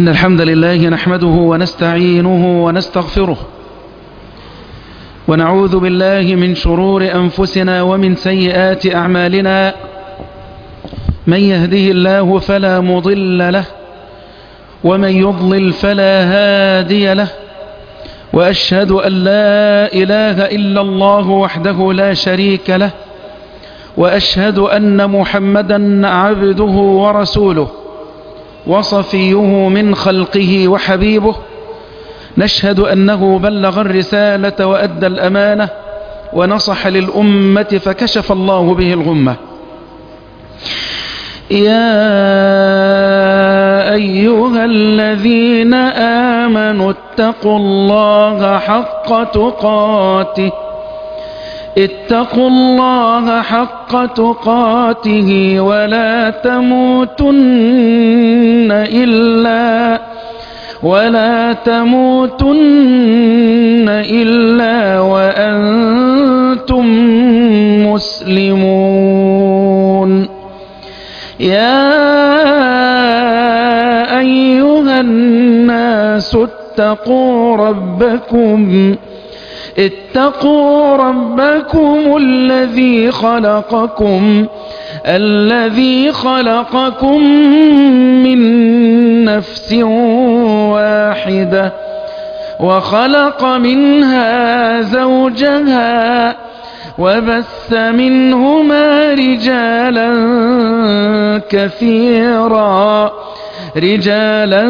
إن الحمد لله نحمده ونستعينه ونستغفره ونعوذ بالله من شرور أنفسنا ومن سيئات أعمالنا من يهده الله فلا مضل له ومن يضلل فلا هادي له وأشهد أن لا إله إلا الله وحده لا شريك له وأشهد أن محمدا عبده ورسوله وصفيه من خلقه وحبيبه نشهد أنه بلغ الرسالة وأدى الأمانة ونصح للأمة فكشف الله به الغمة يا أيها الذين آمنوا اتقوا الله حق تقاته اتقوا الله حق تقاته ولا تموتن إلا ولا تموتن إلا وأنتم مسلمون يا أيها الناس اتقوا ربكم اتقوا ربكم الذي خلقكم الذي خلقكم من نفس واحدة وخلق منها زوجها وبث منهما رجالا كثيرا رجالا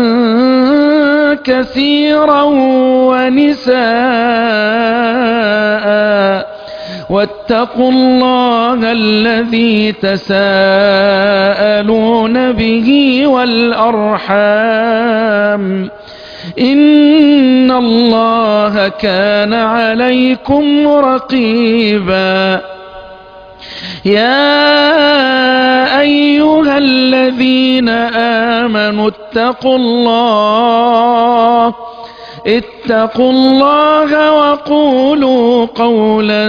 كثيرا ونساء واتقوا الله الذي تساءلون به والأرحام إن الله كان عليكم رقيبا يا أيها الذين آمنوا اتقوا الله اتقوا الله وقولوا قولا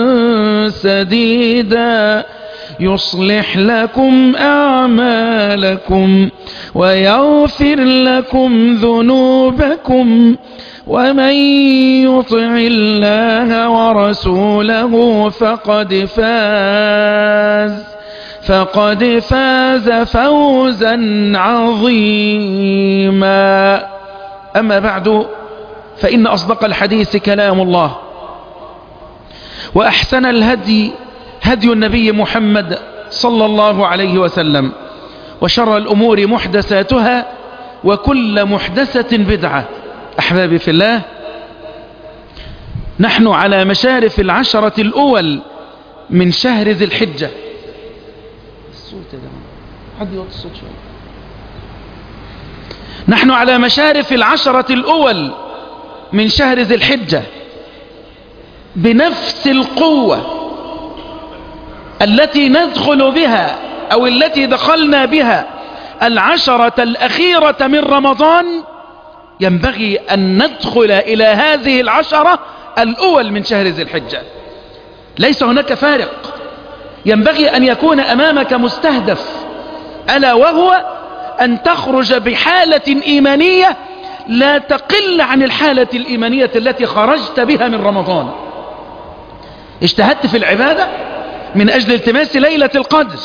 سديدا يصلح لكم أعمالكم ويغفر لكم ذنوبكم ومن يطع الله ورسوله فقد فاز فقد فاز فوزا عظيما أما بعد فإن أصدق الحديث كلام الله وأحسن الهدي هدي النبي محمد صلى الله عليه وسلم وشر الأمور محدثاتها وكل محدثة بدعة أحبابي في الله نحن على مشارف العشرة الأول من شهر ذي الحجة الصوت يا جماعة حد يوطي الصوت شوية نحن على مشارف العشرة الأول من شهر ذي الحجة بنفس القوة التي ندخل بها أو التي دخلنا بها العشرة الأخيرة من رمضان ينبغي أن ندخل إلى هذه العشرة الأول من شهر ذي الحجة ليس هناك فارق ينبغي أن يكون أمامك مستهدف ألا وهو أن تخرج بحالة إيمانية لا تقل عن الحالة الإيمانية التي خرجت بها من رمضان اجتهدت في العبادة من أجل التماس ليلة القدر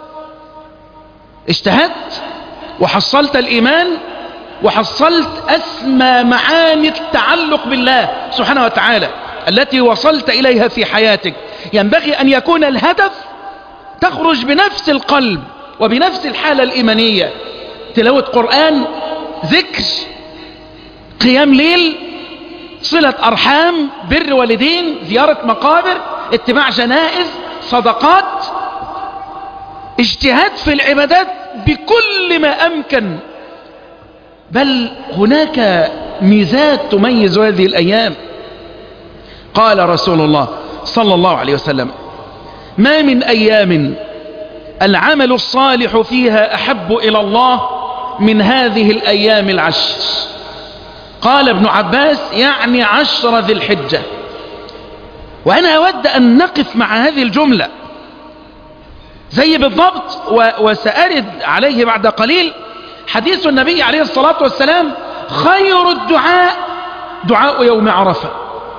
اجتهدت وحصلت الإيمان وحصلت أسمى معاني التعلق بالله سبحانه وتعالى التي وصلت إليها في حياتك ينبغي أن يكون الهدف تخرج بنفس القلب وبنفس الحالة الإيمانية تلاوة قرآن ذكر قيام ليل صلة أرحام بر والدين زيارة مقابر اتباع جنائز صدقات اجتهاد في العبادات بكل ما أمكن بل هناك ميزات تميز هذه الأيام قال رسول الله صلى الله عليه وسلم ما من أيام العمل الصالح فيها أحب إلى الله من هذه الأيام العشر قال ابن عباس يعني عشر ذي الحجة وأنا أود أن نقف مع هذه الجملة زي بالضبط و- وسأرد عليه بعد قليل حديث النبي عليه الصلاة والسلام خير الدعاء دعاء يوم عرفة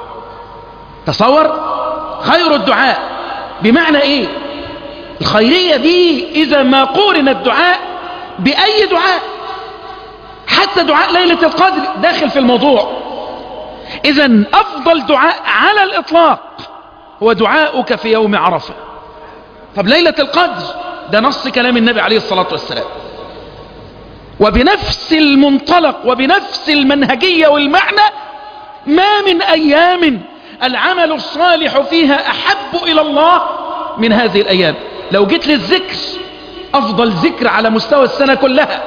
تصور خير الدعاء بمعنى ايه الخيرية دي اذا ما قورن الدعاء باي دعاء حتى دعاء ليلة القدر داخل في الموضوع اذا افضل دعاء على الاطلاق هو دعاؤك في يوم عرفة طب ليلة القدر ده نص كلام النبي عليه الصلاة والسلام وبنفس المنطلق وبنفس المنهجية والمعنى ما من أيام العمل الصالح فيها أحب إلى الله من هذه الأيام لو جيت للذكر أفضل ذكر على مستوى السنة كلها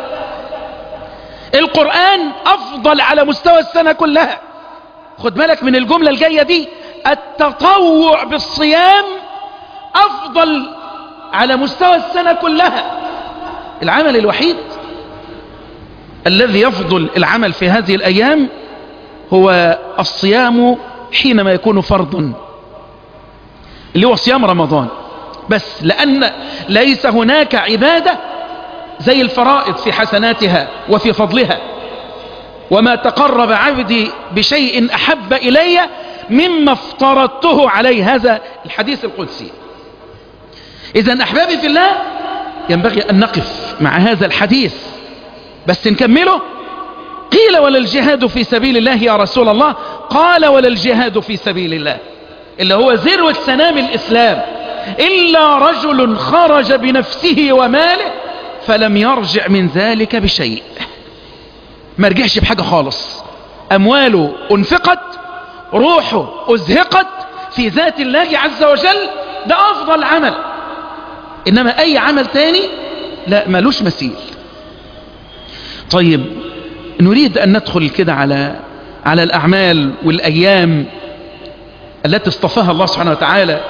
القرآن أفضل على مستوى السنة كلها خد بالك من الجملة الجاية دي التطوع بالصيام أفضل على مستوى السنة كلها العمل الوحيد الذي يفضل العمل في هذه الأيام هو الصيام حينما يكون فرضا اللي هو صيام رمضان بس لأن ليس هناك عبادة زي الفرائض في حسناتها وفي فضلها وما تقرب عبدي بشيء أحب إلي مما افترضته عليه هذا الحديث القدسي إذا أحبابي في الله ينبغي أن نقف مع هذا الحديث بس نكمله قيل ولا الجهاد في سبيل الله يا رسول الله قال ولا الجهاد في سبيل الله اللي هو ذروة سنام الإسلام إلا رجل خرج بنفسه وماله فلم يرجع من ذلك بشيء ما رجعش بحاجة خالص أمواله أنفقت روحه أزهقت في ذات الله عز وجل ده أفضل عمل إنما أي عمل تاني لا ملوش مثيل طيب نريد أن ندخل كده على على الأعمال والأيام التي اصطفاها الله سبحانه وتعالى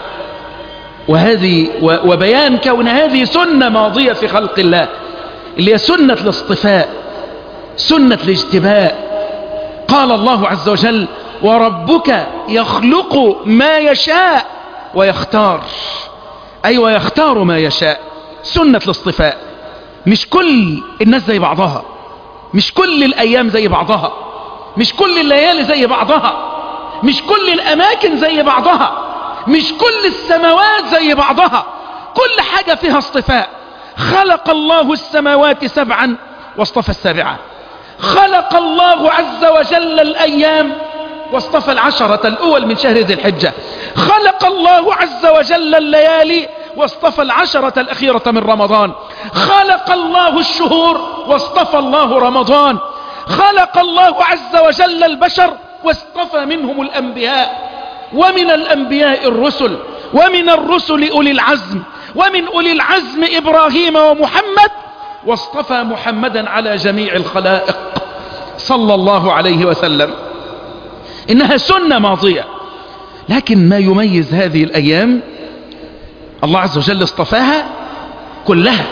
وهذه وبيان كون هذه سنة ماضية في خلق الله اللي هي سنة الاصطفاء سنة الاجتباء قال الله عز وجل وربك يخلق ما يشاء ويختار أي أيوة ويختار ما يشاء سنة الاصطفاء مش كل الناس زي بعضها مش كل الأيام زي بعضها مش كل الليالي زي بعضها مش كل الأماكن زي بعضها مش كل السماوات زي بعضها كل حاجة فيها اصطفاء خلق الله السماوات سبعا واصطفى السابعة خلق الله عز وجل الأيام واصطفى العشرة الأول من شهر ذي الحجة خلق الله عز وجل الليالي واصطفى العشرة الأخيرة من رمضان خلق الله الشهور واصطفى الله رمضان خلق الله عز وجل البشر واصطفى منهم الأنبياء ومن الأنبياء الرسل ومن الرسل أولي العزم ومن أولي العزم إبراهيم ومحمد واصطفى محمدا على جميع الخلائق صلى الله عليه وسلم إنها سنة ماضية لكن ما يميز هذه الأيام الله عز وجل اصطفاها كلها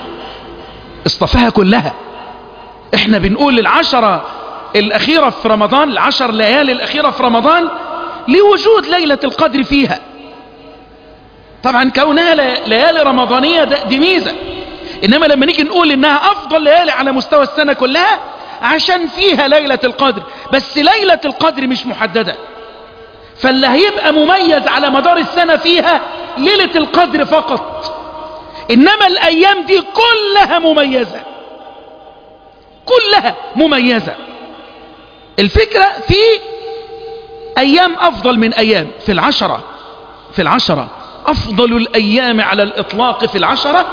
اصطفاها كلها احنا بنقول العشرة الأخيرة في رمضان العشر ليالي الأخيرة في رمضان لوجود ليلة القدر فيها طبعا كونها ليالي رمضانية دي ميزة إنما لما نيجي نقول إنها أفضل ليالي على مستوى السنة كلها عشان فيها ليلة القدر بس ليلة القدر مش محددة فاللي هيبقى مميز على مدار السنة فيها ليلة القدر فقط إنما الأيام دي كلها مميزة كلها مميزة الفكرة في أيام أفضل من أيام في العشرة في العشرة أفضل الأيام على الإطلاق في العشرة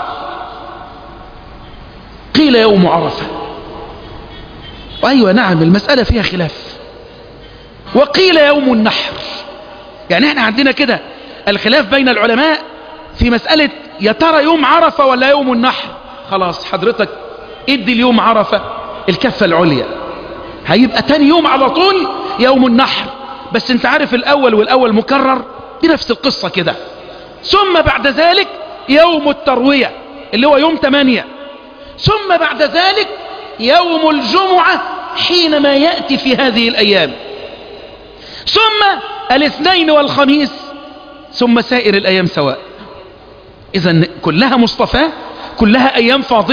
قيل يوم عرفة وأيوة نعم المسألة فيها خلاف وقيل يوم النحر يعني احنا عندنا كده الخلاف بين العلماء في مسألة يا ترى يوم عرفة ولا يوم النحر خلاص حضرتك ادي اليوم عرفة الكفة العليا هيبقى تاني يوم على طول يوم النحر بس انت عارف الاول والاول مكرر بنفس القصة كده ثم بعد ذلك يوم التروية اللي هو يوم 8 ثم بعد ذلك يوم الجمعة حينما يأتي في هذه الأيام ثم الاثنين والخميس ثم سائر الأيام سواء إذا كلها مصطفى كلها أيام فاضلة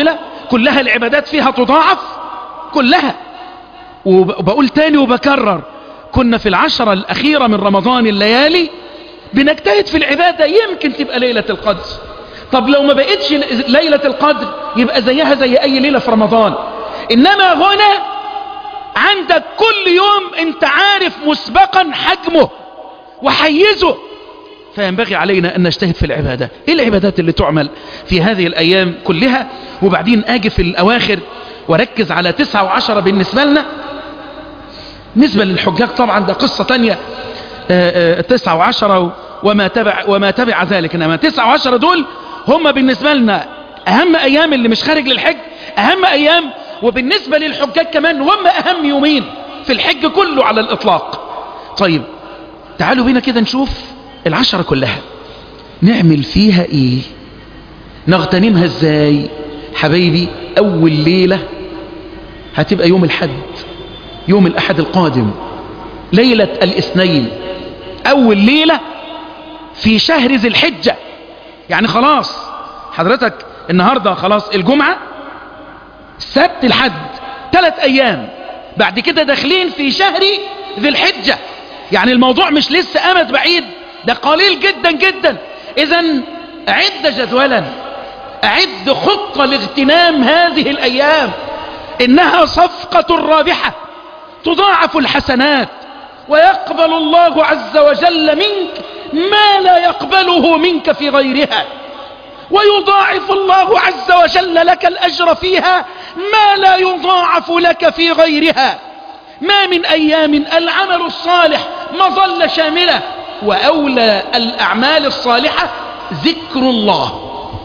كلها العبادات فيها تضاعف كلها وبقول تاني وبكرر كنا في العشرة الأخيرة من رمضان الليالي بنجتهد في العبادة يمكن تبقى ليلة القدر طب لو ما بقتش ليلة القدر يبقى زيها زي أي ليلة في رمضان إنما هنا عندك كل يوم انت عارف مسبقا حجمه وحيزه فينبغي علينا أن نجتهد في العبادة إيه العبادات اللي تعمل في هذه الأيام كلها وبعدين أجي في الأواخر وركز على تسعة وعشرة بالنسبة لنا بالنسبة للحجاج طبعا ده قصة تانية تسعة وعشرة وما تبع, وما تبع ذلك إنما تسعة وعشرة دول هم بالنسبة لنا أهم أيام اللي مش خارج للحج أهم أيام وبالنسبة للحجاج كمان هم أهم يومين في الحج كله على الإطلاق طيب تعالوا بينا كده نشوف العشرة كلها نعمل فيها ايه نغتنمها ازاي حبايبي اول ليلة هتبقى يوم الحد يوم الاحد القادم ليلة الاثنين اول ليلة في شهر ذي الحجة يعني خلاص حضرتك النهاردة خلاص الجمعة السبت الحد ثلاث ايام بعد كده داخلين في شهر ذي الحجة يعني الموضوع مش لسه امد بعيد ده قليل جدا جدا اذا اعد جدولا اعد خطة لاغتنام هذه الايام انها صفقة رابحة تضاعف الحسنات ويقبل الله عز وجل منك ما لا يقبله منك في غيرها ويضاعف الله عز وجل لك الأجر فيها ما لا يضاعف لك في غيرها ما من أيام العمل الصالح مظل شاملة وأولى الأعمال الصالحة ذكر الله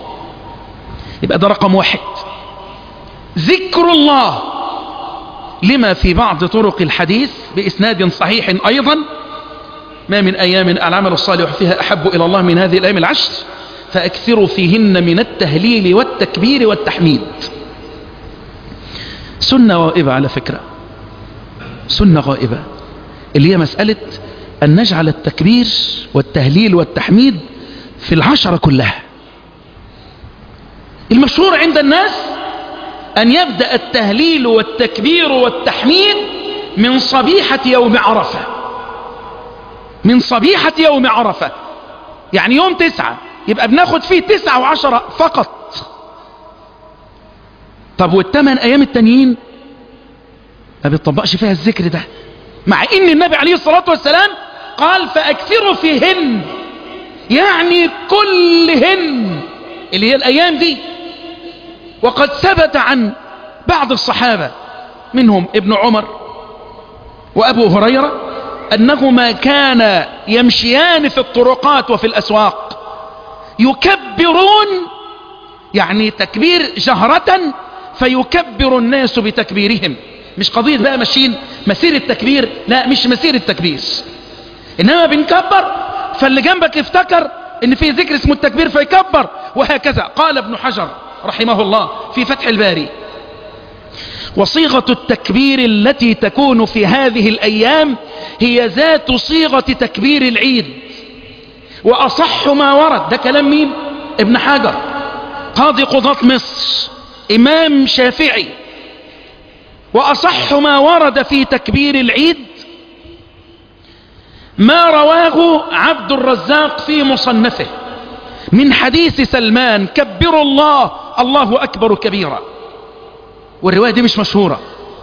يبقى ده رقم واحد ذكر الله لما في بعض طرق الحديث بإسناد صحيح أيضا ما من أيام العمل الصالح فيها أحب إلى الله من هذه الأيام العشر فأكثروا فيهن من التهليل والتكبير والتحميد سنة غائبة على فكرة سنة غائبة اللي هي مسألة أن نجعل التكبير والتهليل والتحميد في العشرة كلها المشهور عند الناس أن يبدأ التهليل والتكبير والتحميد من صبيحة يوم عرفة من صبيحة يوم عرفة يعني يوم تسعة يبقى بناخد فيه تسعة وعشرة فقط طب والثمان أيام التانيين ما بيطبقش فيها الذكر ده مع ان النبي عليه الصلاة والسلام قال فأكثروا فيهن يعني كلهن اللي هي الأيام دي وقد ثبت عن بعض الصحابة منهم ابن عمر وأبو هريرة أنهما كان يمشيان في الطرقات وفي الأسواق يكبرون يعني تكبير جهرة فيكبر الناس بتكبيرهم مش قضية بقى ماشيين مسير التكبير لا مش مسير التكبير إنما بنكبر فاللي جنبك افتكر ان في ذكر اسمه التكبير فيكبر وهكذا قال ابن حجر رحمه الله في فتح الباري وصيغة التكبير التي تكون في هذه الأيام هي ذات صيغة تكبير العيد وأصح ما ورد ده كلام مين ابن حجر قاضي قضاة مصر إمام شافعي وأصح ما ورد في تكبير العيد ما رواه عبد الرزاق في مصنفه من حديث سلمان كبروا الله الله أكبر كبيرا والرواية دي مش مشهورة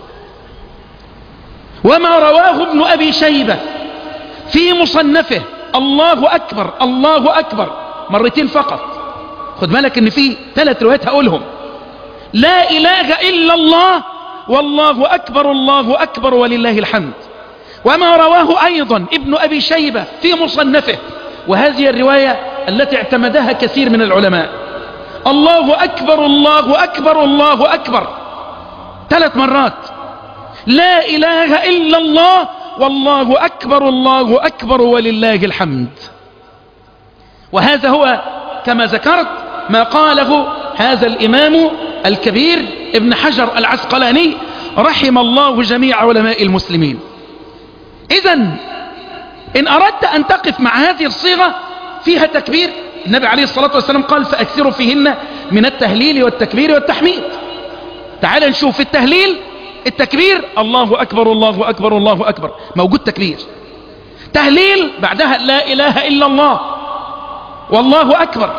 وما رواه ابن أبي شيبة في مصنفه الله أكبر الله أكبر مرتين فقط خد بالك ان في ثلاث روايات هقولهم لا إله إلا الله والله أكبر الله أكبر ولله الحمد وما رواه أيضا ابن أبي شيبة في مصنفه وهذه الرواية التي اعتمدها كثير من العلماء الله أكبر الله أكبر الله أكبر ثلاث مرات لا إله إلا الله والله أكبر الله أكبر ولله الحمد وهذا هو كما ذكرت ما قاله هذا الإمام الكبير ابن حجر العسقلاني رحم الله جميع علماء المسلمين إذا إن أردت أن تقف مع هذه الصيغة فيها تكبير النبي عليه الصلاة والسلام قال فأكثروا فيهن من التهليل والتكبير والتحميد تعال نشوف التهليل التكبير الله أكبر الله أكبر الله أكبر موجود تكبير تهليل بعدها لا إله إلا الله والله أكبر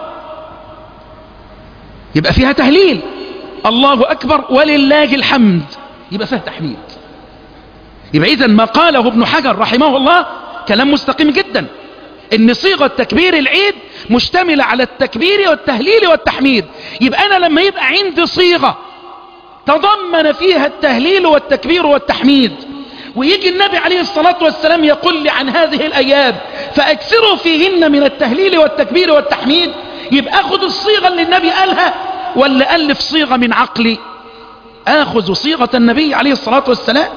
يبقى فيها تهليل الله أكبر ولله الحمد يبقى فيها تحميد يبقى إذن ما قاله ابن حجر رحمه الله كلام مستقيم جدا ان صيغة تكبير العيد مشتملة على التكبير والتهليل والتحميد يبقى انا لما يبقى عندي صيغة تضمن فيها التهليل والتكبير والتحميد ويجي النبي عليه الصلاة والسلام يقول لي عن هذه الأيام فأكثروا فيهن من التهليل والتكبير والتحميد يبقى أخذ الصيغة اللي النبي قالها ولا ألف صيغة من عقلي أخذ صيغة النبي عليه الصلاة والسلام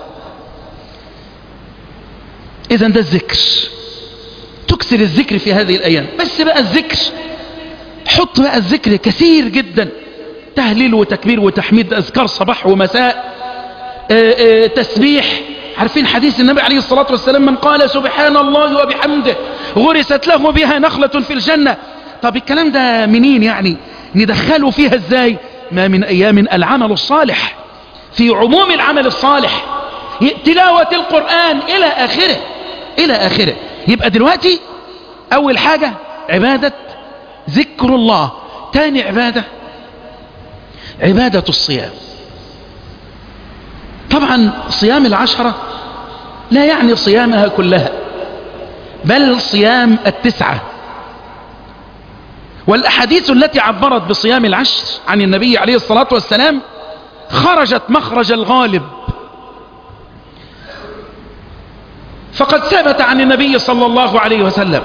إذا ده الذكر تكسر الذكر في هذه الأيام بس بقى الذكر حط بقى الذكر كثير جدا تهليل وتكبير وتحميد أذكار صباح ومساء آآ آآ تسبيح عارفين حديث النبي عليه الصلاة والسلام من قال سبحان الله وبحمده غرست له بها نخلة في الجنة طب الكلام ده منين يعني ندخله فيها ازاي ما من أيام العمل الصالح في عموم العمل الصالح تلاوة القرآن إلى آخره إلى آخره يبقى دلوقتي أول حاجة عبادة ذكر الله تاني عبادة عبادة الصيام طبعا صيام العشرة لا يعني صيامها كلها بل صيام التسعة والأحاديث التي عبرت بصيام العشر عن النبي عليه الصلاة والسلام خرجت مخرج الغالب فقد ثبت عن النبي صلى الله عليه وسلم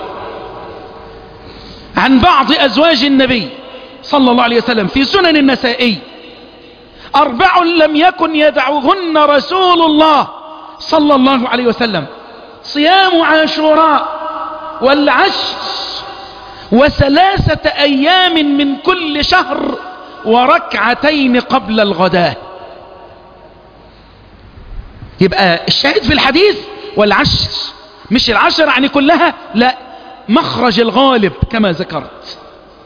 عن بعض أزواج النبي صلى الله عليه وسلم في سنن النسائي أربع لم يكن يدعوهن رسول الله صلى الله عليه وسلم صيام عاشوراء والعشر وثلاثة أيام من كل شهر وركعتين قبل الغداء يبقى الشاهد في الحديث والعشر مش العشر يعني كلها لا مخرج الغالب كما ذكرت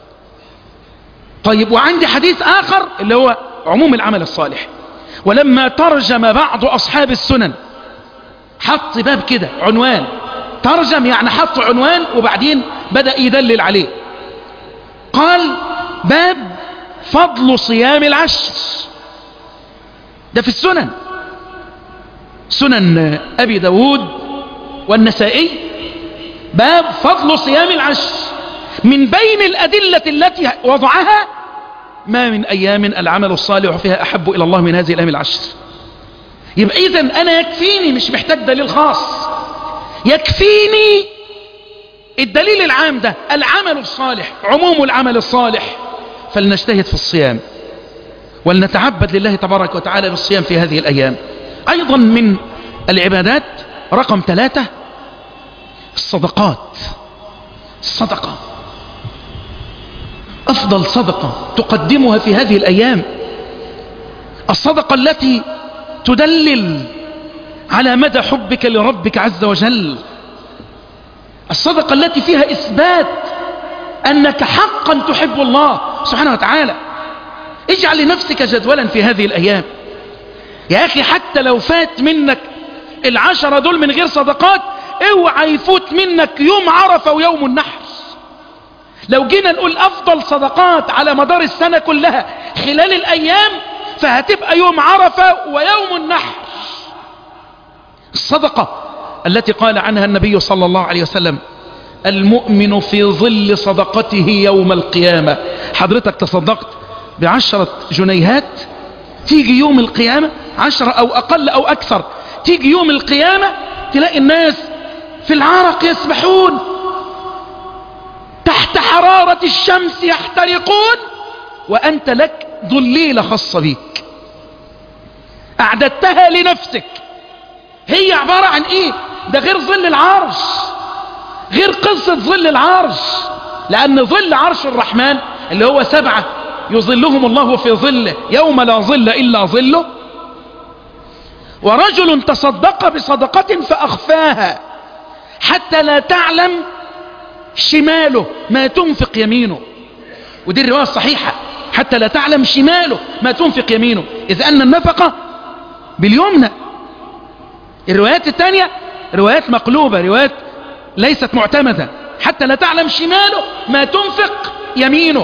طيب وعندي حديث آخر اللي هو عموم العمل الصالح ولما ترجم بعض أصحاب السنن حط باب كده عنوان ترجم يعني حط عنوان وبعدين بدأ يدلل عليه قال باب فضل صيام العشر ده في السنن سنن أبي داود والنسائي باب فضل صيام العشر من بين الأدلة التي وضعها ما من أيام العمل الصالح فيها أحب إلى الله من هذه الأيام العشر يبقى إذا أنا يكفيني مش محتاج دليل خاص يكفيني الدليل العام ده العمل الصالح عموم العمل الصالح فلنجتهد في الصيام ولنتعبد لله تبارك وتعالى بالصيام في هذه الأيام أيضا من العبادات رقم ثلاثة الصدقات الصدقة أفضل صدقة تقدمها في هذه الأيام الصدقة التي تدلل على مدى حبك لربك عز وجل الصدقة التي فيها إثبات أنك حقا تحب الله سبحانه وتعالى اجعل لنفسك جدولا في هذه الأيام يا أخي حتى لو فات منك العشرة دول من غير صدقات اوعى يفوت منك يوم عرفة ويوم النحر لو جينا نقول أفضل صدقات على مدار السنة كلها خلال الأيام فهتبقى يوم عرفة ويوم النحر الصدقة التي قال عنها النبي صلى الله عليه وسلم المؤمن في ظل صدقته يوم القيامة حضرتك تصدقت بعشرة جنيهات تيجي يوم القيامة عشرة أو أقل أو أكثر تيجي يوم القيامة تلاقي الناس في العرق يسبحون تحت حرارة الشمس يحترقون وأنت لك ظليلة خاصة بيك أعددتها لنفسك هي عبارة عن إيه ده غير ظل العرش غير قصة ظل العرش لأن ظل عرش الرحمن اللي هو سبعة يظلهم الله في ظله يوم لا ظل إلا ظله ورجل تصدق بصدقة فأخفاها حتى لا تعلم شماله ما تنفق يمينه ودي الرواية الصحيحة حتى لا تعلم شماله ما تنفق يمينه إذ أن النفقة باليمنى الروايات الثانية روايات مقلوبة روايات ليست معتمدة حتى لا تعلم شماله ما تنفق يمينه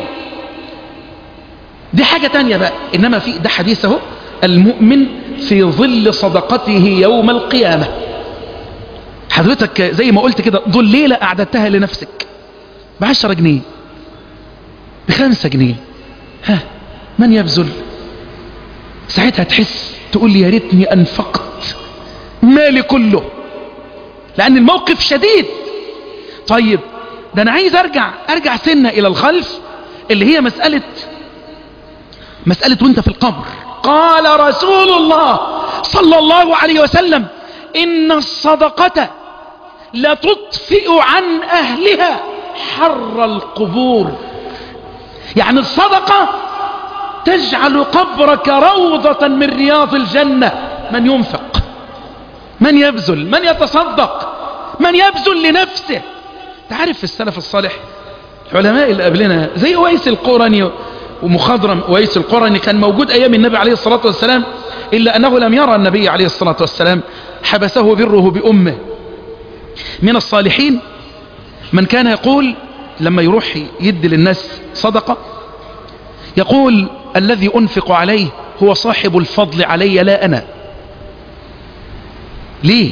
دي حاجة تانية بقى إنما في ده حديثه المؤمن في ظل صدقته يوم القيامة حضرتك زي ما قلت كده ظل ليلة أعددتها لنفسك بعشرة جنيه بخمسة جنيه ها من يبذل ساعتها تحس تقول لي يا ريتني أنفقت مالي كله لأن الموقف شديد طيب ده أنا عايز أرجع أرجع سنة إلى الخلف اللي هي مسألة مسألة وانت في القبر قال رسول الله صلى الله عليه وسلم إن الصدقة لتطفئ عن أهلها حر القبور يعني الصدقة تجعل قبرك روضة من رياض الجنة من ينفق من يبذل من يتصدق من يبذل لنفسه تعرف في السلف الصالح العلماء اللي قبلنا زي ويس القرني ومخضرم ويس القرني كان موجود أيام النبي عليه الصلاة والسلام إلا أنه لم يرى النبي عليه الصلاة والسلام حبسه بره بأمه من الصالحين من كان يقول لما يروح يدي للناس صدقة يقول الذي أنفق عليه هو صاحب الفضل علي لا أنا ليه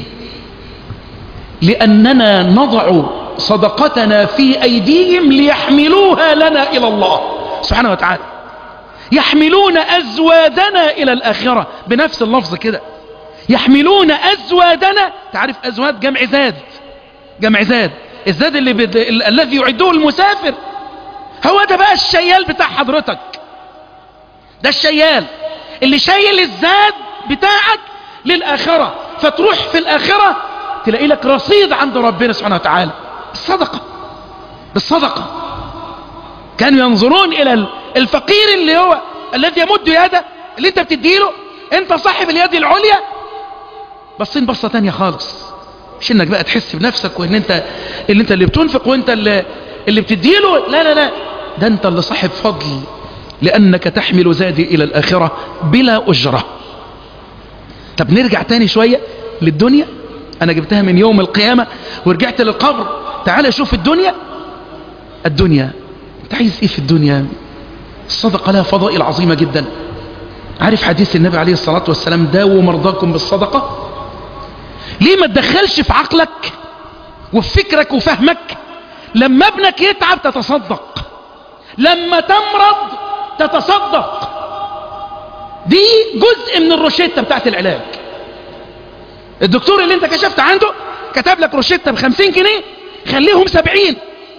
لأننا نضع صدقتنا في أيديهم ليحملوها لنا إلى الله سبحانه وتعالى يحملون أزوادنا إلى الآخرة بنفس اللفظ كده يحملون أزوادنا تعرف أزواد جمع زاد جمع زاد الزاد اللي بد... ال... الذي يعده المسافر هو ده بقى الشيال بتاع حضرتك ده الشيال اللي شايل الزاد بتاعك للآخرة فتروح في الآخرة تلاقي لك رصيد عند ربنا سبحانه وتعالى بالصدقة بالصدقة كانوا ينظرون إلى الفقير اللي هو الذي يمد يده اللي انت بتديله انت صاحب اليد العليا بصين بصة تانية خالص مش انك بقى تحس بنفسك وان انت اللي انت اللي بتنفق وانت اللي, اللي بتديله لا لا لا ده انت اللي صاحب فضل لانك تحمل زادي الى الاخرة بلا اجرة طب نرجع تاني شوية للدنيا انا جبتها من يوم القيامة ورجعت للقبر تعال شوف الدنيا الدنيا انت عايز ايه في الدنيا الصدقة لها فضائل عظيمة جدا عارف حديث النبي عليه الصلاة والسلام داووا مرضاكم بالصدقة ليه ما تدخلش في عقلك وفي فكرك وفهمك لما ابنك يتعب تتصدق لما تمرض تتصدق دي جزء من الروشتة بتاعت العلاج الدكتور اللي انت كشفت عنده كتب لك روشتة بخمسين جنيه خليهم سبعين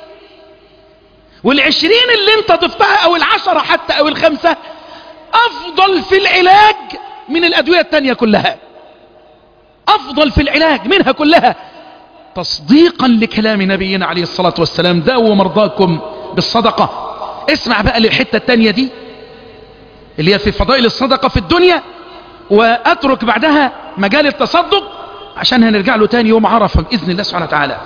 والعشرين اللي انت ضفتها او العشرة حتى او الخمسة افضل في العلاج من الادوية التانية كلها افضل في العلاج منها كلها تصديقا لكلام نبينا عليه الصلاة والسلام داووا مرضاكم بالصدقة اسمع بقى للحتة التانية دي اللي هي في فضائل الصدقة في الدنيا واترك بعدها مجال التصدق عشان هنرجع له تاني يوم عرفة بإذن الله سبحانه وتعالى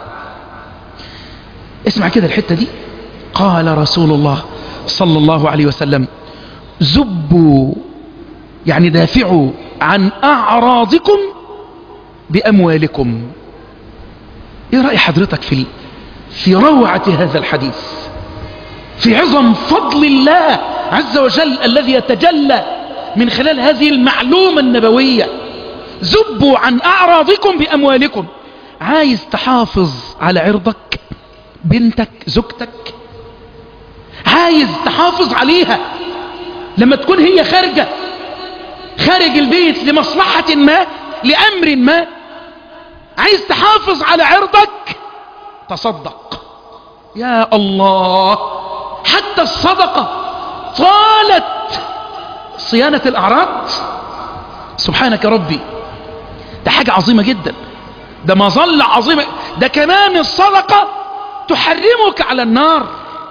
اسمع كده الحتة دي قال رسول الله صلى الله عليه وسلم زبوا يعني دافعوا عن أعراضكم بأموالكم ايه رأي حضرتك في في روعة هذا الحديث في عظم فضل الله عز وجل الذي يتجلى من خلال هذه المعلومة النبوية زبوا عن أعراضكم بأموالكم عايز تحافظ على عرضك بنتك زوجتك عايز تحافظ عليها لما تكون هي خارجة خارج البيت لمصلحة ما لأمر ما عايز تحافظ على عرضك تصدق يا الله حتى الصدقة طالت صيانة الأعراض سبحانك ربي ده حاجة عظيمة جدا ده مظلة عظيمة ده كمان الصدقة تحرمك على النار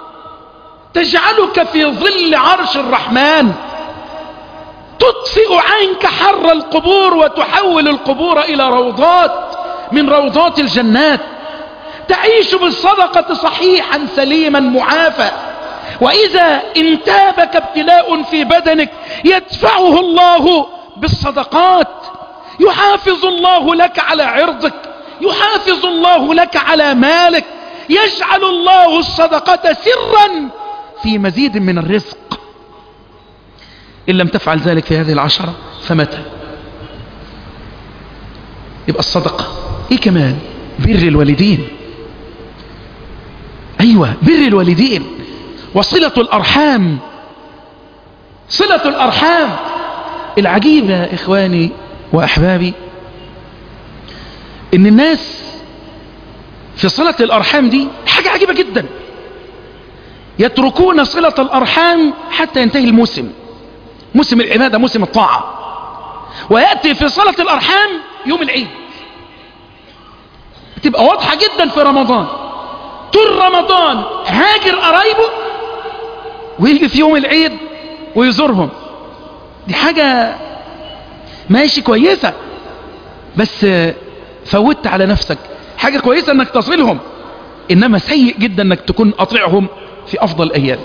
تجعلك في ظل عرش الرحمن تطفئ عنك حر القبور وتحول القبور إلى روضات من روضات الجنات تعيش بالصدقة صحيحا سليما معافى وإذا انتابك ابتلاء في بدنك يدفعه الله بالصدقات يحافظ الله لك على عرضك يحافظ الله لك على مالك يجعل الله الصدقة سرا في مزيد من الرزق إن لم تفعل ذلك في هذه العشرة فمتى يبقى الصدقة ايه كمان بر الوالدين ايوه بر الوالدين وصلة الارحام صلة الارحام العجيب يا اخواني واحبابي ان الناس في صلة الارحام دي حاجة عجيبة جدا يتركون صلة الارحام حتى ينتهي الموسم موسم العبادة موسم الطاعة ويأتي في صلة الارحام يوم العيد تبقى واضحة جدا في رمضان طول رمضان هاجر قرايبه ويجي في يوم العيد ويزورهم دي حاجة ماشي كويسة بس فوتت على نفسك حاجة كويسة انك تصلهم انما سيء جدا انك تكون قاطعهم في افضل ايام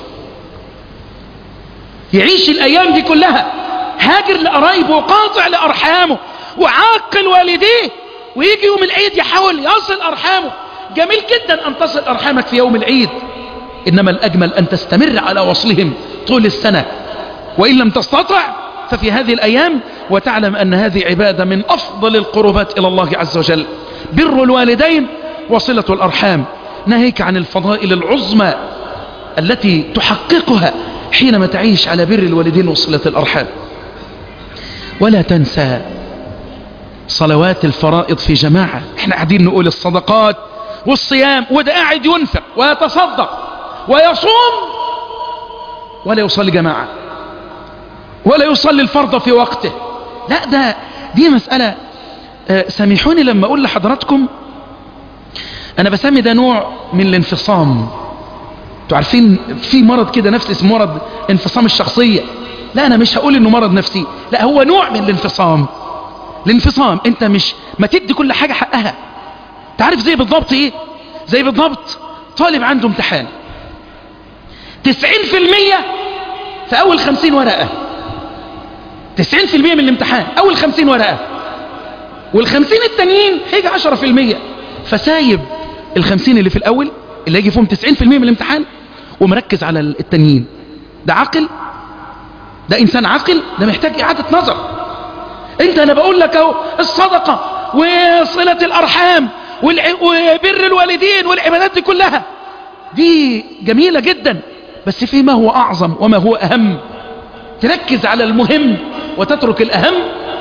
يعيش الايام دي كلها هاجر لقرايبه وقاطع لارحامه وعاقل والديه ويجي يوم العيد يحاول يصل ارحامه جميل جدا ان تصل ارحامك في يوم العيد انما الاجمل ان تستمر على وصلهم طول السنة وان لم تستطع ففي هذه الايام وتعلم ان هذه عبادة من افضل القربات الى الله عز وجل بر الوالدين وصلة الارحام ناهيك عن الفضائل العظمى التي تحققها حينما تعيش على بر الوالدين وصلة الارحام ولا تنسى صلوات الفرائض في جماعة احنا قاعدين نقول الصدقات والصيام وده قاعد ينفق ويتصدق ويصوم ولا يصلي جماعة ولا يصلي الفرض في وقته لا ده دي مسألة آه سامحوني لما اقول لحضراتكم انا بسمي ده نوع من الانفصام انتوا عارفين في مرض كده نفسي اسمه مرض انفصام الشخصية لا انا مش هقول انه مرض نفسي لا هو نوع من الانفصام الانفصام انت مش ما تدي كل حاجة حقها تعرف زي بالضبط ايه زي بالضبط طالب عنده امتحان تسعين في المية في اول خمسين ورقة تسعين في المية من الامتحان اول خمسين ورقة والخمسين التانيين هيجي عشرة في المية فسايب الخمسين اللي في الاول اللي هيجي فيهم تسعين في المية من الامتحان ومركز على التانيين ده عقل ده انسان عقل ده محتاج اعادة نظر انت انا بقول لك اهو الصدقة وصلة الارحام وبر الوالدين والعبادات دي كلها دي جميلة جدا بس في ما هو اعظم وما هو اهم تركز على المهم وتترك الاهم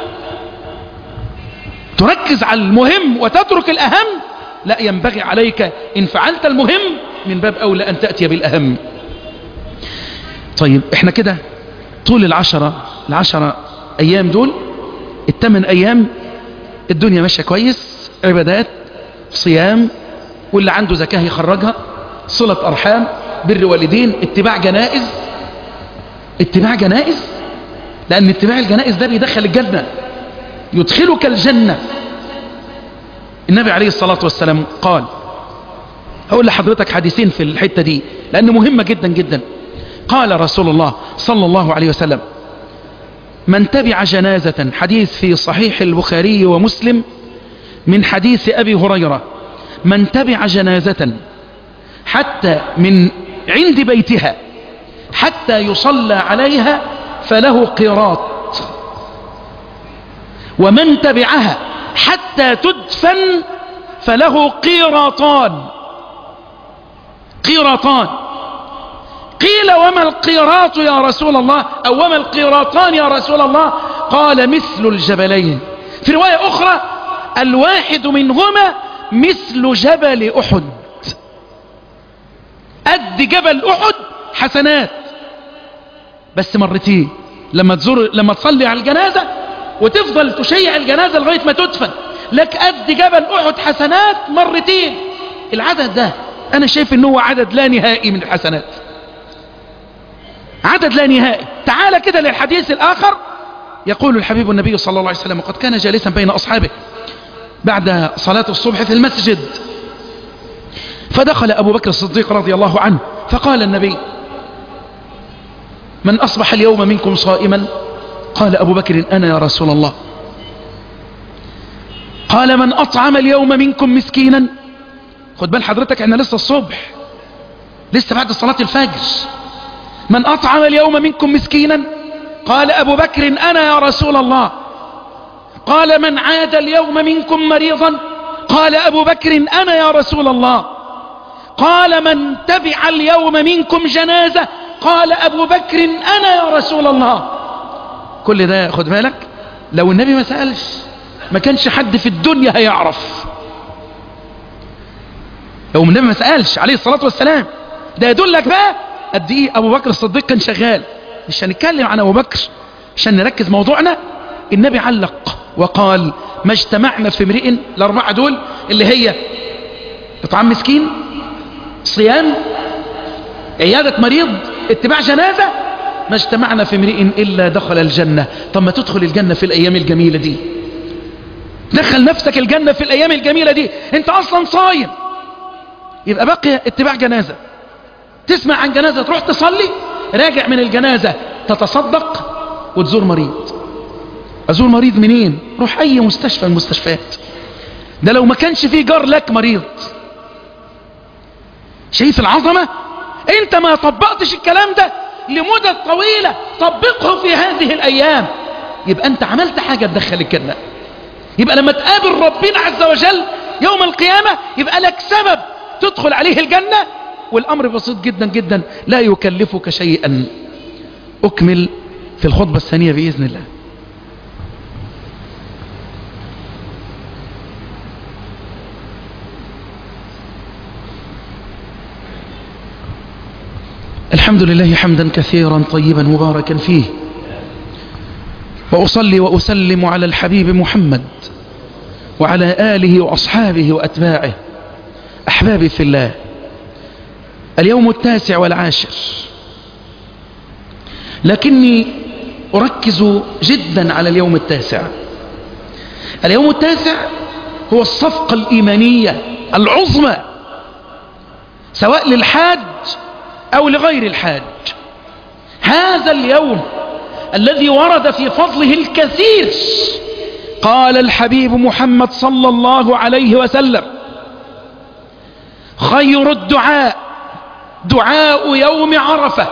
تركز على المهم وتترك الاهم لا ينبغي عليك ان فعلت المهم من باب اولى ان تأتي بالاهم طيب احنا كده طول العشرة العشرة ايام دول الثمان ايام الدنيا ماشية كويس عبادات صيام واللي عنده زكاة يخرجها صلة ارحام بر والدين اتباع جنائز اتباع جنائز لان اتباع الجنائز ده بيدخل الجنة يدخلك الجنة النبي عليه الصلاة والسلام قال هقول لحضرتك حديثين في الحتة دي لان مهمة جدا جدا قال رسول الله صلى الله عليه وسلم من تبع جنازة حديث في صحيح البخاري ومسلم من حديث أبي هريرة من تبع جنازة حتى من عند بيتها حتى يصلى عليها فله قيراط ومن تبعها حتى تدفن فله قيراطان قيراطان قيل وما القيراط يا رسول الله أو وما القيراطان يا رسول الله قال مثل الجبلين في رواية أخرى الواحد منهما مثل جبل أحد قد جبل أحد حسنات بس مرتين لما تزور لما تصلي على الجنازة وتفضل تشيع الجنازة لغاية ما تدفن لك قد جبل أحد حسنات مرتين العدد ده أنا شايف إنه هو عدد لا نهائي من الحسنات عدد لا نهائي تعال كده للحديث الآخر يقول الحبيب النبي صلى الله عليه وسلم وقد كان جالسا بين أصحابه بعد صلاة الصبح في المسجد فدخل أبو بكر الصديق رضي الله عنه فقال النبي من أصبح اليوم منكم صائما قال أبو بكر أنا يا رسول الله قال من أطعم اليوم منكم مسكينا خد بال حضرتك احنا لسه الصبح لسه بعد صلاة الفجر من أطعم اليوم منكم مسكينا قال أبو بكر أنا يا رسول الله قال من عاد اليوم منكم مريضا قال أبو بكر أنا يا رسول الله قال من تبع اليوم منكم جنازة قال أبو بكر أنا يا رسول الله كل ده خد بالك لو النبي ما سألش ما كانش حد في الدنيا هيعرف لو النبي ما سألش عليه الصلاة والسلام ده يدلك بقى قد ايه ابو بكر الصديق كان شغال مش هنتكلم عن ابو بكر عشان نركز موضوعنا النبي علق وقال ما اجتمعنا في امرئ الاربعه دول اللي هي اطعام مسكين صيام عيادة مريض اتباع جنازة ما اجتمعنا في امرئ الا دخل الجنة طب ما تدخل الجنة في الايام الجميلة دي دخل نفسك الجنة في الايام الجميلة دي انت اصلا صايم يبقى بقي اتباع جنازة تسمع عن جنازة تروح تصلي راجع من الجنازة تتصدق وتزور مريض أزور مريض منين روح أي مستشفى المستشفيات ده لو ما كانش فيه جار لك مريض شايف العظمة انت ما طبقتش الكلام ده لمدة طويلة طبقه في هذه الأيام يبقى انت عملت حاجة تدخل الجنة يبقى لما تقابل ربنا عز وجل يوم القيامة يبقى لك سبب تدخل عليه الجنة والأمر بسيط جدا جدا لا يكلفك شيئا أكمل في الخطبة الثانية بإذن الله الحمد لله حمدا كثيرا طيبا مباركا فيه وأصلي وأسلم على الحبيب محمد وعلى آله وأصحابه وأتباعه أحبابي في الله اليوم التاسع والعاشر لكني أركز جدا على اليوم التاسع اليوم التاسع هو الصفقة الإيمانية العظمى سواء للحاج أو لغير الحاج هذا اليوم الذي ورد في فضله الكثير قال الحبيب محمد صلى الله عليه وسلم خير الدعاء دعاء يوم عرفة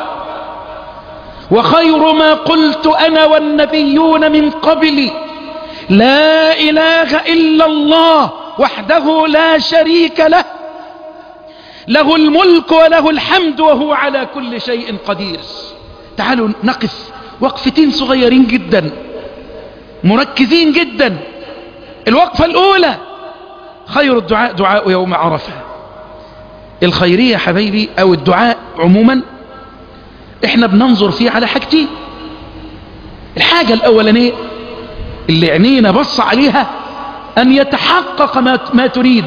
وخير ما قلت أنا والنبيون من قبلي لا إله إلا الله وحده لا شريك له له الملك وله الحمد وهو على كل شيء قدير تعالوا نقف وقفتين صغيرين جدا مركزين جدا الوقفة الأولى خير الدعاء دعاء يوم عرفة الخيرية حبيبي أو الدعاء عموما احنا بننظر فيه على حاجتين الحاجة الأولانية اللي عينينا بص عليها أن يتحقق ما, ما تريد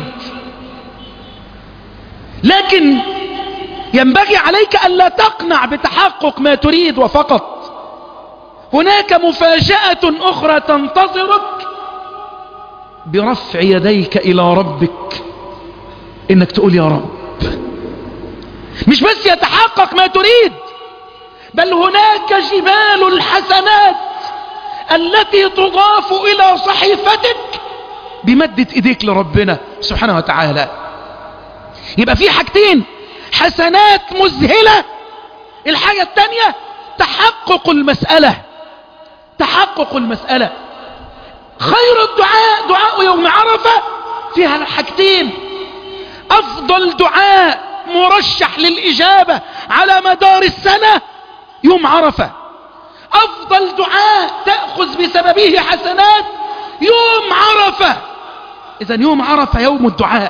لكن ينبغي عليك ألا تقنع بتحقق ما تريد وفقط هناك مفاجأة أخرى تنتظرك برفع يديك إلى ربك إنك تقول يا رب مش بس يتحقق ما تريد بل هناك جبال الحسنات التي تضاف إلى صحيفتك بمدة إيديك لربنا سبحانه وتعالى يبقى في حاجتين حسنات مذهلة الحاجة التانية تحقق المسألة تحقق المسألة خير الدعاء دعاء يوم عرفة فيها حاجتين أفضل دعاء مرشح للإجابة على مدار السنة يوم عرفة أفضل دعاء تأخذ بسببه حسنات يوم عرفة إذا يوم عرفة يوم الدعاء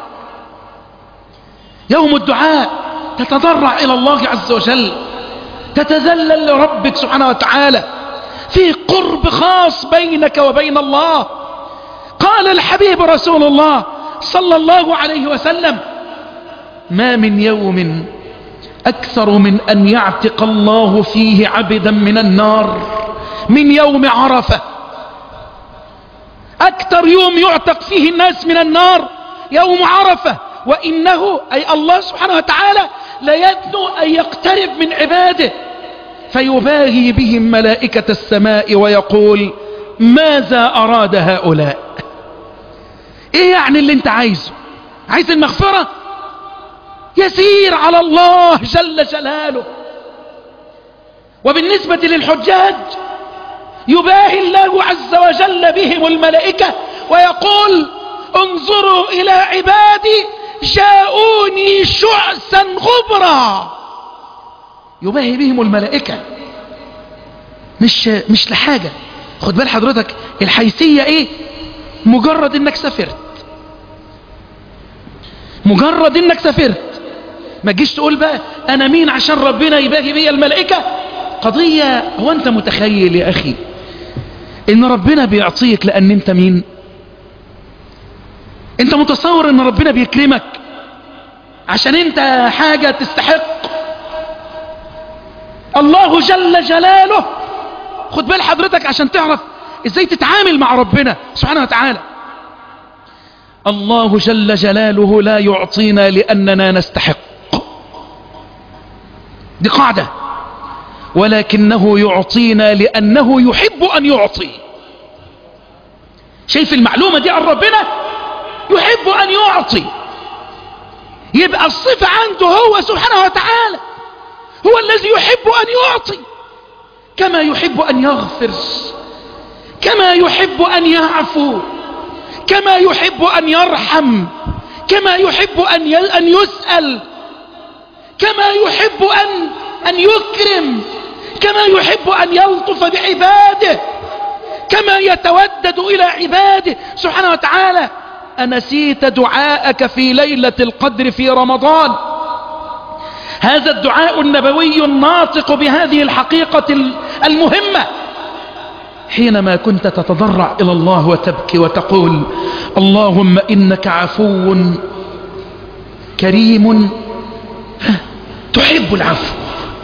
يوم الدعاء تتضرع إلى الله عز وجل تتذلل لربك سبحانه وتعالى في قرب خاص بينك وبين الله قال الحبيب رسول الله صلى الله عليه وسلم ما من يوم أكثر من أن يعتق الله فيه عبدا من النار من يوم عرفة أكثر يوم يعتق فيه الناس من النار يوم عرفة وإنه أي الله سبحانه وتعالى لا يدنو أن يقترب من عباده فيباهي بهم ملائكة السماء ويقول ماذا أراد هؤلاء ايه يعني اللي انت عايزه عايز المغفرة يسير على الله جل جلاله وبالنسبة للحجاج يباهي الله عز وجل بهم الملائكة ويقول انظروا الى عبادي جاءوني شعثا غبرا يباهي بهم الملائكة مش مش لحاجة خد بال حضرتك الحيثية ايه مجرد انك سافرت مجرد انك سافرت ما تجيش تقول بقى انا مين عشان ربنا يباهي بيا الملائكة قضية هو انت متخيل يا اخي ان ربنا بيعطيك لان انت مين انت متصور ان ربنا بيكرمك عشان انت حاجة تستحق الله جل جلاله خد بال حضرتك عشان تعرف ازاي تتعامل مع ربنا سبحانه وتعالى الله جل جلاله لا يعطينا لأننا نستحق دي قاعدة ولكنه يعطينا لأنه يحب أن يعطي شايف المعلومة دي عن ربنا يحب أن يعطي يبقى الصفة عنده هو سبحانه وتعالى هو الذي يحب أن يعطي كما يحب أن يغفر كما يحب أن يعفو كما يحب أن يرحم كما يحب أن أن يسأل كما يحب أن أن يكرم كما يحب أن يلطف بعباده كما يتودد إلى عباده سبحانه وتعالى أنسيت دعاءك في ليلة القدر في رمضان هذا الدعاء النبوي الناطق بهذه الحقيقة المهمة حينما كنت تتضرع إلى الله وتبكي وتقول اللهم إنك عفو كريم تحب العفو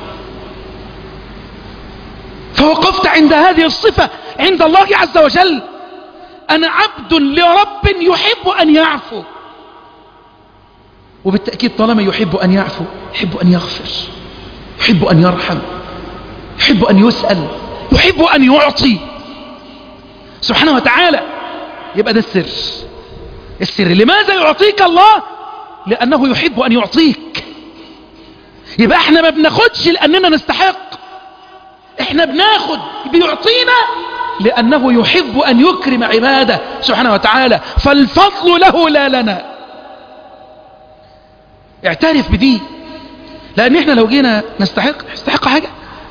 فوقفت عند هذه الصفة عند الله عز وجل أنا عبد لرب يحب أن يعفو وبالتأكيد طالما يحب أن يعفو يحب أن يغفر يحب أن يرحم يحب أن يسأل يحب أن يعطي سبحانه وتعالى يبقى ده السر السر لماذا يعطيك الله لأنه يحب أن يعطيك يبقى احنا ما بناخدش لأننا نستحق احنا بناخد بيعطينا لأنه يحب أن يكرم عباده سبحانه وتعالى فالفضل له لا لنا اعترف بدي لأن احنا لو جينا نستحق نستحق حاجة